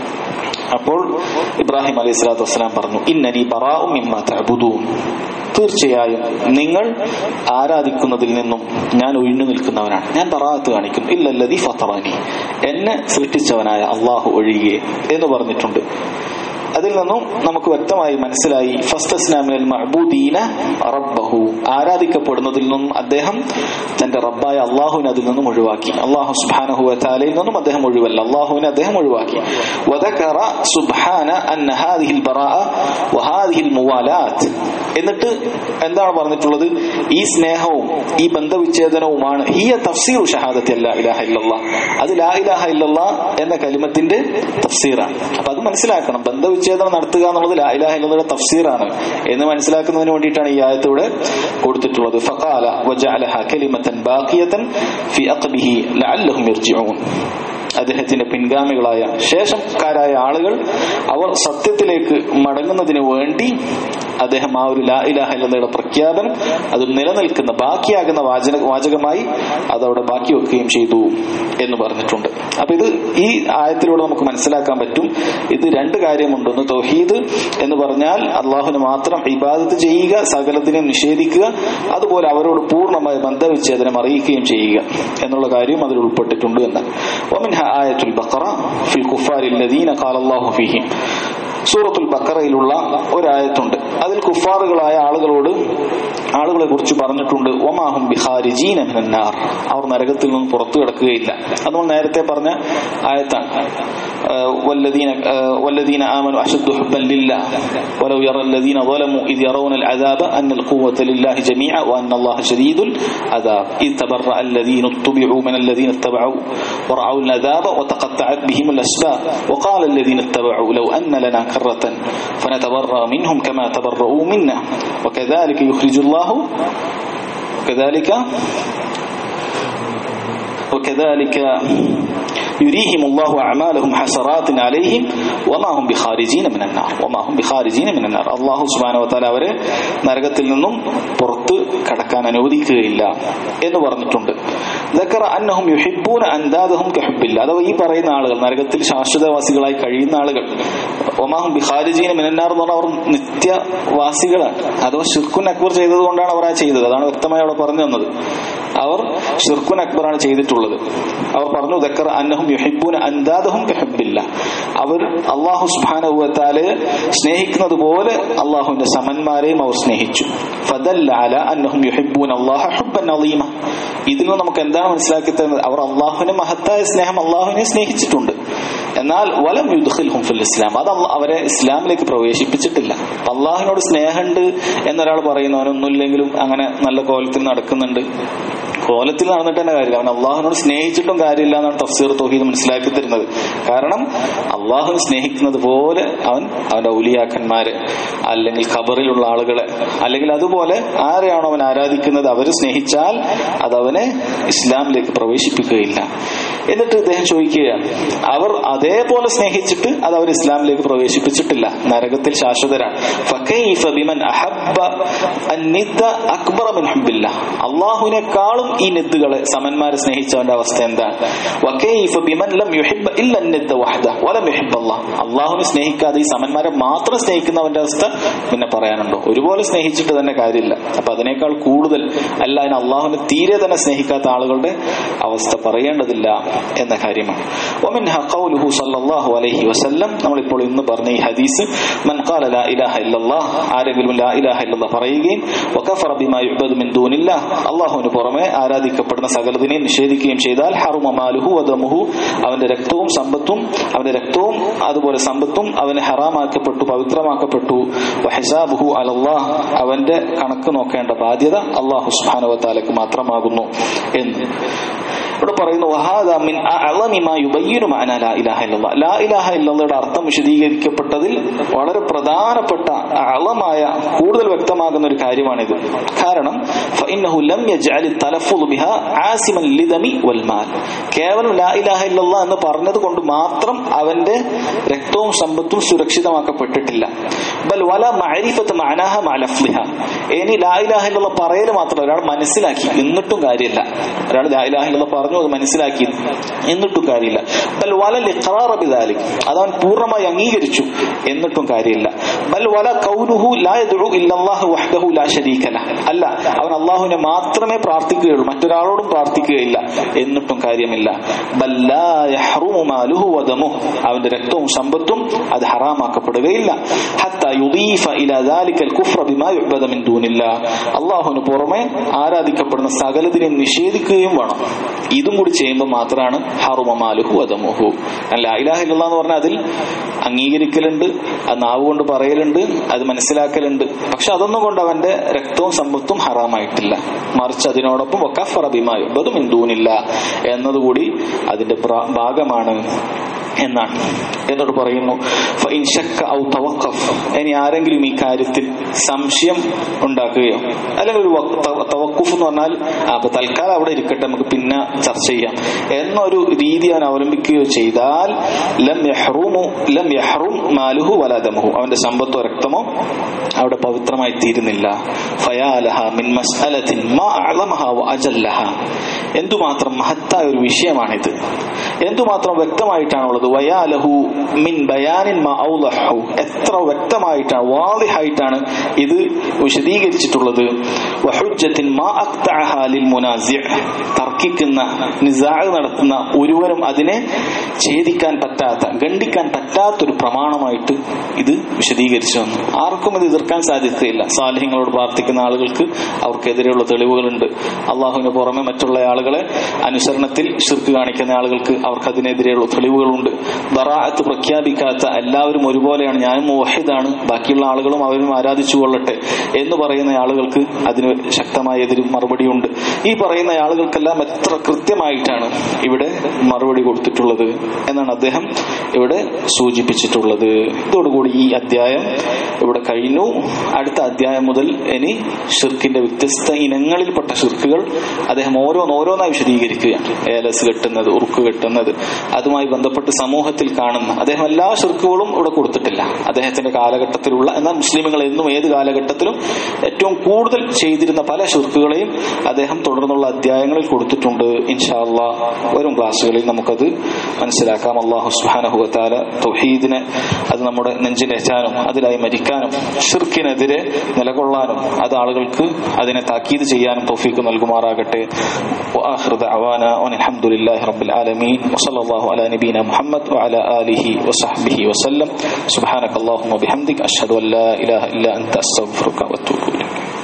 Speaker 1: അപ്പോൾ ഇബ്രാഹിം അലൈഹി സ്വലാത്തു വസ്സലാം പറഞ്ഞു ഇന്നനി ബറാഉം മിമ്മാ തഅബുദൂൻ തീർച്ചയായും നിങ്ങൾ ആരാധിക്കുന്നതിൽ നിന്നും ഞാൻ ഒഴിഞ്ഞു നിൽക്കുന്നവനാണ് ഞാൻ ബറാഅത്ത് കാണിക്കും ഇല്ലല്ലതി ഫത്തറാനി എന്നെ സൃഷ്ടിച്ചവനായ അള്ളാഹു ഒഴികെ എന്ന് പറഞ്ഞിട്ടുണ്ട് അതിൽ നിന്നും നമുക്ക് വ്യക്തമായി മനസ്സിലായി ഫസ്തസ്നാമിൽ മഹബൂദീന റബ്ബഹു ആരാധിക്കപ്പെടുന്നതിൽ നിന്നും അദ്ദേഹം തന്റെ റബ്ബായ അള്ളാഹുവിനെ അതിൽ നിന്നും ഒഴിവാക്കി അള്ളാഹു സുബാനഹു താലയിൽ നിന്നും അദ്ദേഹം ഒഴിവല്ല അള്ളാഹുവിനെ അദ്ദേഹം ഒഴിവാക്കി വദക്കറ സുബ്ഹാന അന്ന ഹാദിഹിൽ ബറാഅ വഹാദിഹിൽ മുവാലാത്ത് എന്നിട്ട് എന്താണ് പറഞ്ഞിട്ടുള്ളത് ഈ സ്നേഹവും ഈ ബന്ധവിച്ഛേദനവുമാണ് ഹിയ തഫ്സീർ ഷഹാദത്തി അല്ല ഇലാഹ ഇല്ലല്ലാ അത് ലാ ഇലാഹ ഇല്ലല്ലാ എന്ന കലിമത്തിന്റെ തഫ്സീറാണ് അപ്പൊ അത് മനസ്സിലാക്കണം ബന്ധവിച്ഛേദനം നടത്തുക എന്നുള്ളത് ലാ ഇലാഹ ഇല്ലയുടെ തഫ്സീറാണ് എന്ന് മനസ്സിലാക്കുന്നതിന് വേണ്ടിയിട്ടാണ് ഈ ആയത്ത് ഇവിടെ കൊടുത്തിട്ടുള്ളത് ഫഖാല വജഅലഹ കലിമത്തൻ ബാഖിയതൻ ഫി അഖ്ബിഹി ലഅല്ലഹും യർജിഊൻ അദ്ദേഹത്തിന്റെ പിൻഗാമികളായ ശേഷക്കാരായ ആളുകൾ അവർ സത്യത്തിലേക്ക് മടങ്ങുന്നതിന് വേണ്ടി അദ്ദേഹം ആ ഒരു ലാ ഇലാഹ ഇല്ലയുടെ പ്രഖ്യാപനം അത് നിലനിൽക്കുന്ന ബാക്കിയാകുന്ന വാചക വാചകമായി അതവിടെ ബാക്കി വെക്കുകയും ചെയ്തു എന്ന് പറഞ്ഞിട്ടുണ്ട് അപ്പൊ ഇത് ഈ ആയത്തിലൂടെ നമുക്ക് മനസ്സിലാക്കാൻ പറ്റും ഇത് രണ്ട് കാര്യമുണ്ട് ഒന്ന് തൗഹീദ് എന്ന് പറഞ്ഞാൽ അള്ളാഹുന് മാത്രം ഇബാദത്ത് ചെയ്യുക സകലത്തിനെയും നിഷേധിക്കുക അതുപോലെ അവരോട് പൂർണ്ണമായ ബന്ധവിച്ഛേദനം അറിയിക്കുകയും ചെയ്യുക എന്നുള്ള കാര്യം അതിൽ ഉൾപ്പെട്ടിട്ടുണ്ട് എന്ന് ومنها آية البقرة في الكفار الذين قال الله فيهم സൂറത്തുൽ ബക്കറയിലുള്ള ഒരായത്തുണ്ട് അതിൽ കുഫാറുകളായ ആളുകളോട് ആളുകളെ കുറിച്ച് പറഞ്ഞിട്ടുണ്ട് ഒമാഹും ബിഹാരിജീന മിനന്നാർ അവർ നരകത്തിൽ നിന്നും പുറത്തു കിടക്കുകയില്ല അത് നമ്മൾ നേരത്തെ പറഞ്ഞ ആയത്താണ് والذين والذين آمنوا أشد حبا لله ولو يرى الذين ظلموا إذ يرون العذاب أن القوة لله جميعا وأن الله شديد العذاب إذ تبرأ الذين اتبعوا من الذين اتبعوا ورعوا العذاب وتقطعت بهم الأسباب وقال الذين اتبعوا لو أن لنا كرة فنتبرأ منهم كما تبرؤوا منا وكذلك يخرج الله وكذلك وكذلك يريهم الله أعمالهم حسرات عليهم വമാഹും ബിഖാരിജീന മിനന്നാർ വമാഹും ബിഖാരിജീന മിനന്നാർ അള്ളാഹു സുബ്ഹാനഹു വതആല അവരെ നരകത്തിൽ നിന്നും പുറത്ത് കടക്കാൻ അനുവദിക്കുകയില്ല എന്ന് പറഞ്ഞിട്ടുണ്ട് ذكر أنهم يحبون أندادهم كحب الله അഥവാ ഈ പറയുന്ന ആളുകൾ നരകത്തിൽ ശാശ്വതവാസികളായി കഴിയുന്ന ആളുകൾ ഒമാഹും ബിഹാരിജീന മിനന്നാർ എന്ന് പറഞ്ഞാൽ അവർ നിത്യവാസികളാണ് അഥവാ ഷിർക്കുൻ അക്ബർ ചെയ്തത് കൊണ്ടാണ് അവർ ആ ചെയ്തത് അതാണ് വ്യക്തമായി അവിടെ പറഞ്ഞു തന്നത് അവർ ഷിർക്കുൻ അക്ബറാണ് ചെയ്തിട്ടുള്ളത് അവർ പറഞ്ഞു ദക്കർ അന്നഹും യുഹിബൂന അന്താദഹും കഹബില്ല അവർ അള്ളാഹു സുബാനുവത്താല് സ്നേഹിക്കുന്നത് പോലെ അള്ളാഹുവിന്റെ സമന്മാരെയും അവർ സ്നേഹിച്ചു ഫദല്ല അല അന്നഹും യുഹിബൂൻ അള്ളാഹ ഹുബ്ബൻ അലീമ ഇതിൽ നിന്ന് നമുക്ക് എന്താണ് മനസ്സിലാക്കി തരുന്നത് അവർ അള്ളാഹുവിനെ മഹത്തായ സ്നേഹം അള്ളാഹുവിനെ സ്നേഹിച്ചിട്ടുണ്ട് എന്നാൽ വലം യുദ്ഖിൽഹും ഫിൽ ഇസ്ലാം അത് അള്ള- അവരെ ഇസ്ലാമിലേക്ക് പ്രവേശിപ്പിച്ചിട്ടില്ല അള്ളാഹിനോട് സ്നേഹമുണ്ട് എന്നൊരാൾ പറയുന്നവനൊന്നുമില്ലെങ്കിലും അങ്ങനെ നല്ല കോലത്തിൽ നടക്കുന്നുണ്ട് കോലത്തിൽ നടന്നിട്ട് തന്നെ കാര്യമില്ല അവൻ അള്ളാഹുവിനോട് സ്നേഹിച്ചിട്ടും കാര്യമില്ല എന്നാണ് തഫ്സീർ തോഹീദ് മനസ്സിലാക്കി തരുന്നത് കാരണം അള്ളാഹുവിനെ സ്നേഹിക്കുന്നത് പോലെ അവൻ അവന്റെ ഔലിയാക്കന്മാര് അല്ലെങ്കിൽ ഖബറിലുള്ള ആളുകളെ അല്ലെങ്കിൽ അതുപോലെ ആരെയാണോ അവൻ ആരാധിക്കുന്നത് അവരെ സ്നേഹിച്ചാൽ അത് അവനെ ഇസ്ലാമിലേക്ക് പ്രവേശിപ്പിക്കുകയില്ല എന്നിട്ട് ഇദ്ദേഹം ചോദിക്കുകയാണ് അവർ അതേപോലെ സ്നേഹിച്ചിട്ട് അത് അവർ ഇസ്ലാമിലേക്ക് പ്രവേശിപ്പിച്ചിട്ടില്ല നരകത്തിൽ ശാശ്വതരാണ് ഫകൈഫ ബിമൻ അഹബ്ബ അന്നിദ്ദ അക്ബറ മിൻ ഹുബ്ബില്ലാ അള്ളാഹുവിനേക്കാളും ഈ നിദ്ദുകളെ സമന്മാരെ സ്നേഹിച്ചവന്റെ അവസ്ഥ എന്താണ് വകൈഫ ബിമൻ ലം യുഹിബ്ബ ഇല്ല അന്നിദ്ദ വഹദ വലം യുഹിബ്ബ അല്ലാഹ് അള്ളാഹുവിനെ സ്നേഹിക്കാതെ ഈ സമന്മാരെ മാത്രം സ്നേഹിക്കുന്നവന്റെ അവസ്ഥ പിന്നെ പറയാനുണ്ടോ ഒരുപോലെ സ്നേഹിച്ചിട്ട് തന്നെ കാര്യമില്ല അപ്പൊ അതിനേക്കാൾ കൂടുതൽ അല്ല അതിന് അള്ളാഹുവിനെ തീരെ തന്നെ സ്നേഹിക്കാത്ത ആളുകളുടെ അവസ്ഥ പറയേണ്ടതില്ല എന്ന കാര്യമാണ് ومنها قوله صلى الله عليه وسلم നമ്മളിപ്പോൾ ഇന്ന് പറഞ്ഞ ഈ ഹദീസ് മൻ قال لا اله الا الله ആരെങ്കിലും ലാ ഇലാഹ ഇല്ലല്ലാഹ് പറയുകയും وكفر بما يعبد من دون الله അള്ളാഹുവിന് പുറമെ ആരാധിക്കപ്പെടുന്ന സകലതിനെയും നിഷേധിക്കുകയും ചെയ്താൽ ഹറുമ മാലുഹു വദമുഹു അവന്റെ രക്തവും സമ്പത്തും അവന്റെ രക്തവും അതുപോലെ സമ്പത്തും അവന് ഹറാമാക്കപ്പെട്ടു പവിത്രമാക്കപ്പെട്ടു വഹിസാബുഹു അലല്ലാഹ് അവന്റെ കണക്ക് നോക്കേണ്ട ബാധ്യത അള്ളാഹു സുബ്ഹാനഹു വതആലക്ക് മാത്രമാകുന്നു എന്ന് ഇവിടെ പറയുന്നു വഹാദ മിൻ അഅളമി മാ യുബയ്യിനു മഅന ലാ ഇലാഹ ഇല്ലല്ലാഹ് ലാ ഇലാഹ ഇല്ലല്ലാഹയുടെ അർത്ഥം വിശദീകരിക്കപ്പെട്ടതിൽ വളരെ പ്രധാനപ്പെട്ട അളമായ കൂടുതൽ വ്യക്തമാകുന്ന ഒരു കാര്യമാണിത് കാരണം ഫഇന്നഹു ലം യജ്അൽ തലഫുദ് ബിഹാ ആസിമൻ ലിദമി വൽ മാൽ കേവലം ലാ ഇലാഹ ഇല്ലല്ലാഹ് എന്ന് പറഞ്ഞത് കൊണ്ട് മാത്രം അവന്റെ രക്തവും സമ്പത്തും സുരക്ഷിതമാക്കപ്പെട്ടിട്ടില്ല ബൽ വല മഅരിഫത്ത് മഅനാഹ മഅ ലഫ്ലിഹ ഇനി ലാ ഇലാഹ ഇല്ലല്ലാഹ് പറയൽ മാത്രം ഒരാൾ മനസ്സിലാക്കി എന്നിട്ടും കാര്യമില്ല ഒരാൾ ലാ ഇലാഹ ഇല്ലല്ലാഹ് പറഞ്ഞു അത് മനസ്സിലാക്കി എന്നിട്ടും കാര്യമില്ല ബൽ വല ഇഖ്റാറ ബിദാലിക് അത് അവൻ പൂർണ്ണമായി അംഗീകരിച്ചു എന്നിട്ടും കാര്യമില്ല ബൽ വല കൗനുഹു ലാ യദ്ഉ ഇല്ലല്ലാഹു വഹ്ദഹു ലാ ശരീക ലഹ് അല്ല അവൻ അള്ളാഹുവിനെ മാത്രമേ പ്രാർത്ഥിക്കുകയുള്ളൂ മറ്റൊരാളോടും പ്രാർത്ഥിക്കുകയില്ല എന്നിട്ടും കാര്യമില്ല ബൽ ലാ യഹ്റുമു മാലുഹു വദമുഹു അവന്റെ രക്തവും സമ്പത്തും അത് ഹറാമാക്കപ്പെടുകയില്ല ഹത്താ യുദീഫ ഇലാ ദാലിക الكفر بما يعبد من دون الله അള്ളാഹുവിന് പുറമെ ആരാധിക്കപ്പെടുന്ന സകലതിനെ നിഷേധിക്കുകയും വേണം ഇതും കൂടി ചെയ്യുമ്പോൾ മാത്രമാണ് ഹറുമമാലുഹു അതമുഹു അല്ല ഇലാഹ ഇല്ല എന്ന് പറഞ്ഞാൽ അതിൽ അംഗീകരിക്കലുണ്ട് അത് നാവ് കൊണ്ട് പറയലുണ്ട് അത് മനസ്സിലാക്കലുണ്ട് പക്ഷെ അതൊന്നും കൊണ്ട് അവന്റെ രക്തവും സമ്പത്തും ഹറാമായിട്ടില്ല മറിച്ച് അതിനോടൊപ്പം വക്കഫറബിമായും അതും ഹിന്ദുവിനില്ല എന്നതുകൂടി അതിന്റെ പ്ര- ഭാഗമാണ് എന്നാണ് എന്നോട് പറയുന്നു ഫഇൻ ശക്ക ഔ തവഖഫ് ഇനി ആരെങ്കിലും ഈ കാര്യത്തിൽ സംശയം ഉണ്ടാക്കുകയോ അല്ലെങ്കിൽ ഒരു വഖ്- തവ- തവക്കുഫ് എന്ന് പറഞ്ഞാൽ ആ, അപ്പൊ തൽക്കാലം അവിടെ ഇരിക്കട്ടെ നമുക്ക് പിന്നെ ചർച്ച ചെയ്യാം എന്നൊരു രീതി അവൻ അവലംബിക്കുകയോ ചെയ്താൽ ലം യഹ്റുമു ലം യഹ്റും മാലുഹു വലാദമുഹു അവന്റെ സമ്പത്തോ രക്തമോ അവിടെ പവിത്രമായി തീരുന്നില്ല ഫയാലഹ മിൻ മസ്അലത്തിൻ മാ അഅലമഹ വ അജല്ലഹ എന്തുമാത്രം മഹത്തായ ഒരു വിഷയമാണിത് എന്തുമാത്രം വ്യക്തമായിട്ടാണുള്ളത് വയാലഹു മിൻ ബയാനിൻ മാ ഔളഹു എത്ര വ്യക്തമായിട്ടാണ് വാദിഹായിട്ടാണ് ഇത് വിശദീകരിച്ചിട്ടുള്ളത് വഹുജ്ജത്തിൻ മാ അഖ്തഅഹ ലിൽ മുനാസിഅ തർക്കിക്കുന്ന നിസാഅ് നടത്തുന്ന ഒരുവനും അതിനെ ഛേദിക്കാൻ പറ്റാത്ത ഖണ്ഡിക്കാൻ പറ്റാത്തൊരു പ്രമാണമായിട്ട് ഇത് വിശദീകരിച്ചു വന്നു ആർക്കും ഇത് എതിർക്കാൻ സാധ്യതയില്ല സാലിഹ്യങ്ങളോട് പ്രാർത്ഥിക്കുന്ന ആളുകൾക്ക് അവർക്കെതിരെയുള്ള തെളിവുകളുണ്ട് അള്ളാഹുവിന് പുറമെ മറ്റുള്ള ആളുകളെ അനുസരണത്തിൽ ശിർക്ക് കാണിക്കുന്ന ആളുകൾക്ക് അവർക്ക് അതിനെതിരെയുള്ള തെളിവുകളുണ്ട് ബറാഅത്ത് പ്രഖ്യാപിക്കാത്ത എല്ലാവരും ഒരുപോലെയാണ് ഞാനും മുവഹിദാണ് ബാക്കിയുള്ള ആളുകളും അവരും ആരാധിച്ചു കൊള്ളട്ടെ എന്ന് പറയുന്ന ആളുകൾക്ക് അതിന് ശക്തമായ എതിര് മറുപടിയുണ്ട് ഈ പറയുന്ന ആളുകൾക്കെല്ലാം എത്ര കൃത്യമായിട്ടാണ് ഇവിടെ മറുപടി കൊടുത്തിട്ടുള്ളത് എന്നാണ് അദ്ദേഹം ഇവിടെ സൂചിപ്പിച്ചിട്ടുള്ളത് ഇതോടുകൂടി ഈ അധ്യായം ഇവിടെ കഴിഞ്ഞു അടുത്ത അധ്യായം മുതൽ ഇനി ഷിർക്കിന്റെ വ്യത്യസ്ത ഇനങ്ങളിൽപ്പെട്ട ഷിർക്കുകൾ അദ്ദേഹം ഓരോന്ന് ഓരോന്നായി വിശദീകരിക്കുകയാണ് ഏലസ് കെട്ടുന്നത് ഉറുക്ക് കെട്ടുന്നത് അതുമായി ബന്ധപ്പെട്ട് സമൂഹത്തിൽ കാണുന്ന അദ്ദേഹം എല്ലാ ഷിർക്കുകളും ഇവിടെ കൊടുത്തിട്ടില്ല അദ്ദേഹത്തിന്റെ കാലഘട്ടത്തിലുള്ള എന്നാൽ മുസ്ലിമുകൾ എന്നും ഏത് കാലഘട്ടത്തിലും ഏറ്റവും കൂടുതൽ ചെയ്തിരുന്ന പല ഷിർക്കുകളെയും അദ്ദേഹം തുടർന്നുള്ള അധ്യായങ്ങളിൽ കൊടുത്തിട്ടുണ്ട് ഇൻഷാല്ല വരും ക്ലാസ്സുകളിൽ നമുക്കത് മനസ്സിലാക്കാം അള്ളാഹു സുഹാനഹുവത്താല തൗഹീദിനെ അത് നമ്മുടെ നെഞ്ചിലേറ്റാനും അതിലായി മരിക്കാനും ഷിർക്കിനെതിരെ നിലകൊള്ളാനും അത് ആളുകൾക്ക് അതിനെ താക്കീത് ചെയ്യാനും തൗഫീക്ക് നൽകുമാറാകട്ടെ وآخر دعوانا أن الحمد لله رب العالمين وصلى الله على نبينا محمد وعلى آله وصحبه وسلم سبحانك اللهم وبحمدك أشهد أن لا إله إلا أنت أستغفرك وأتوب إليك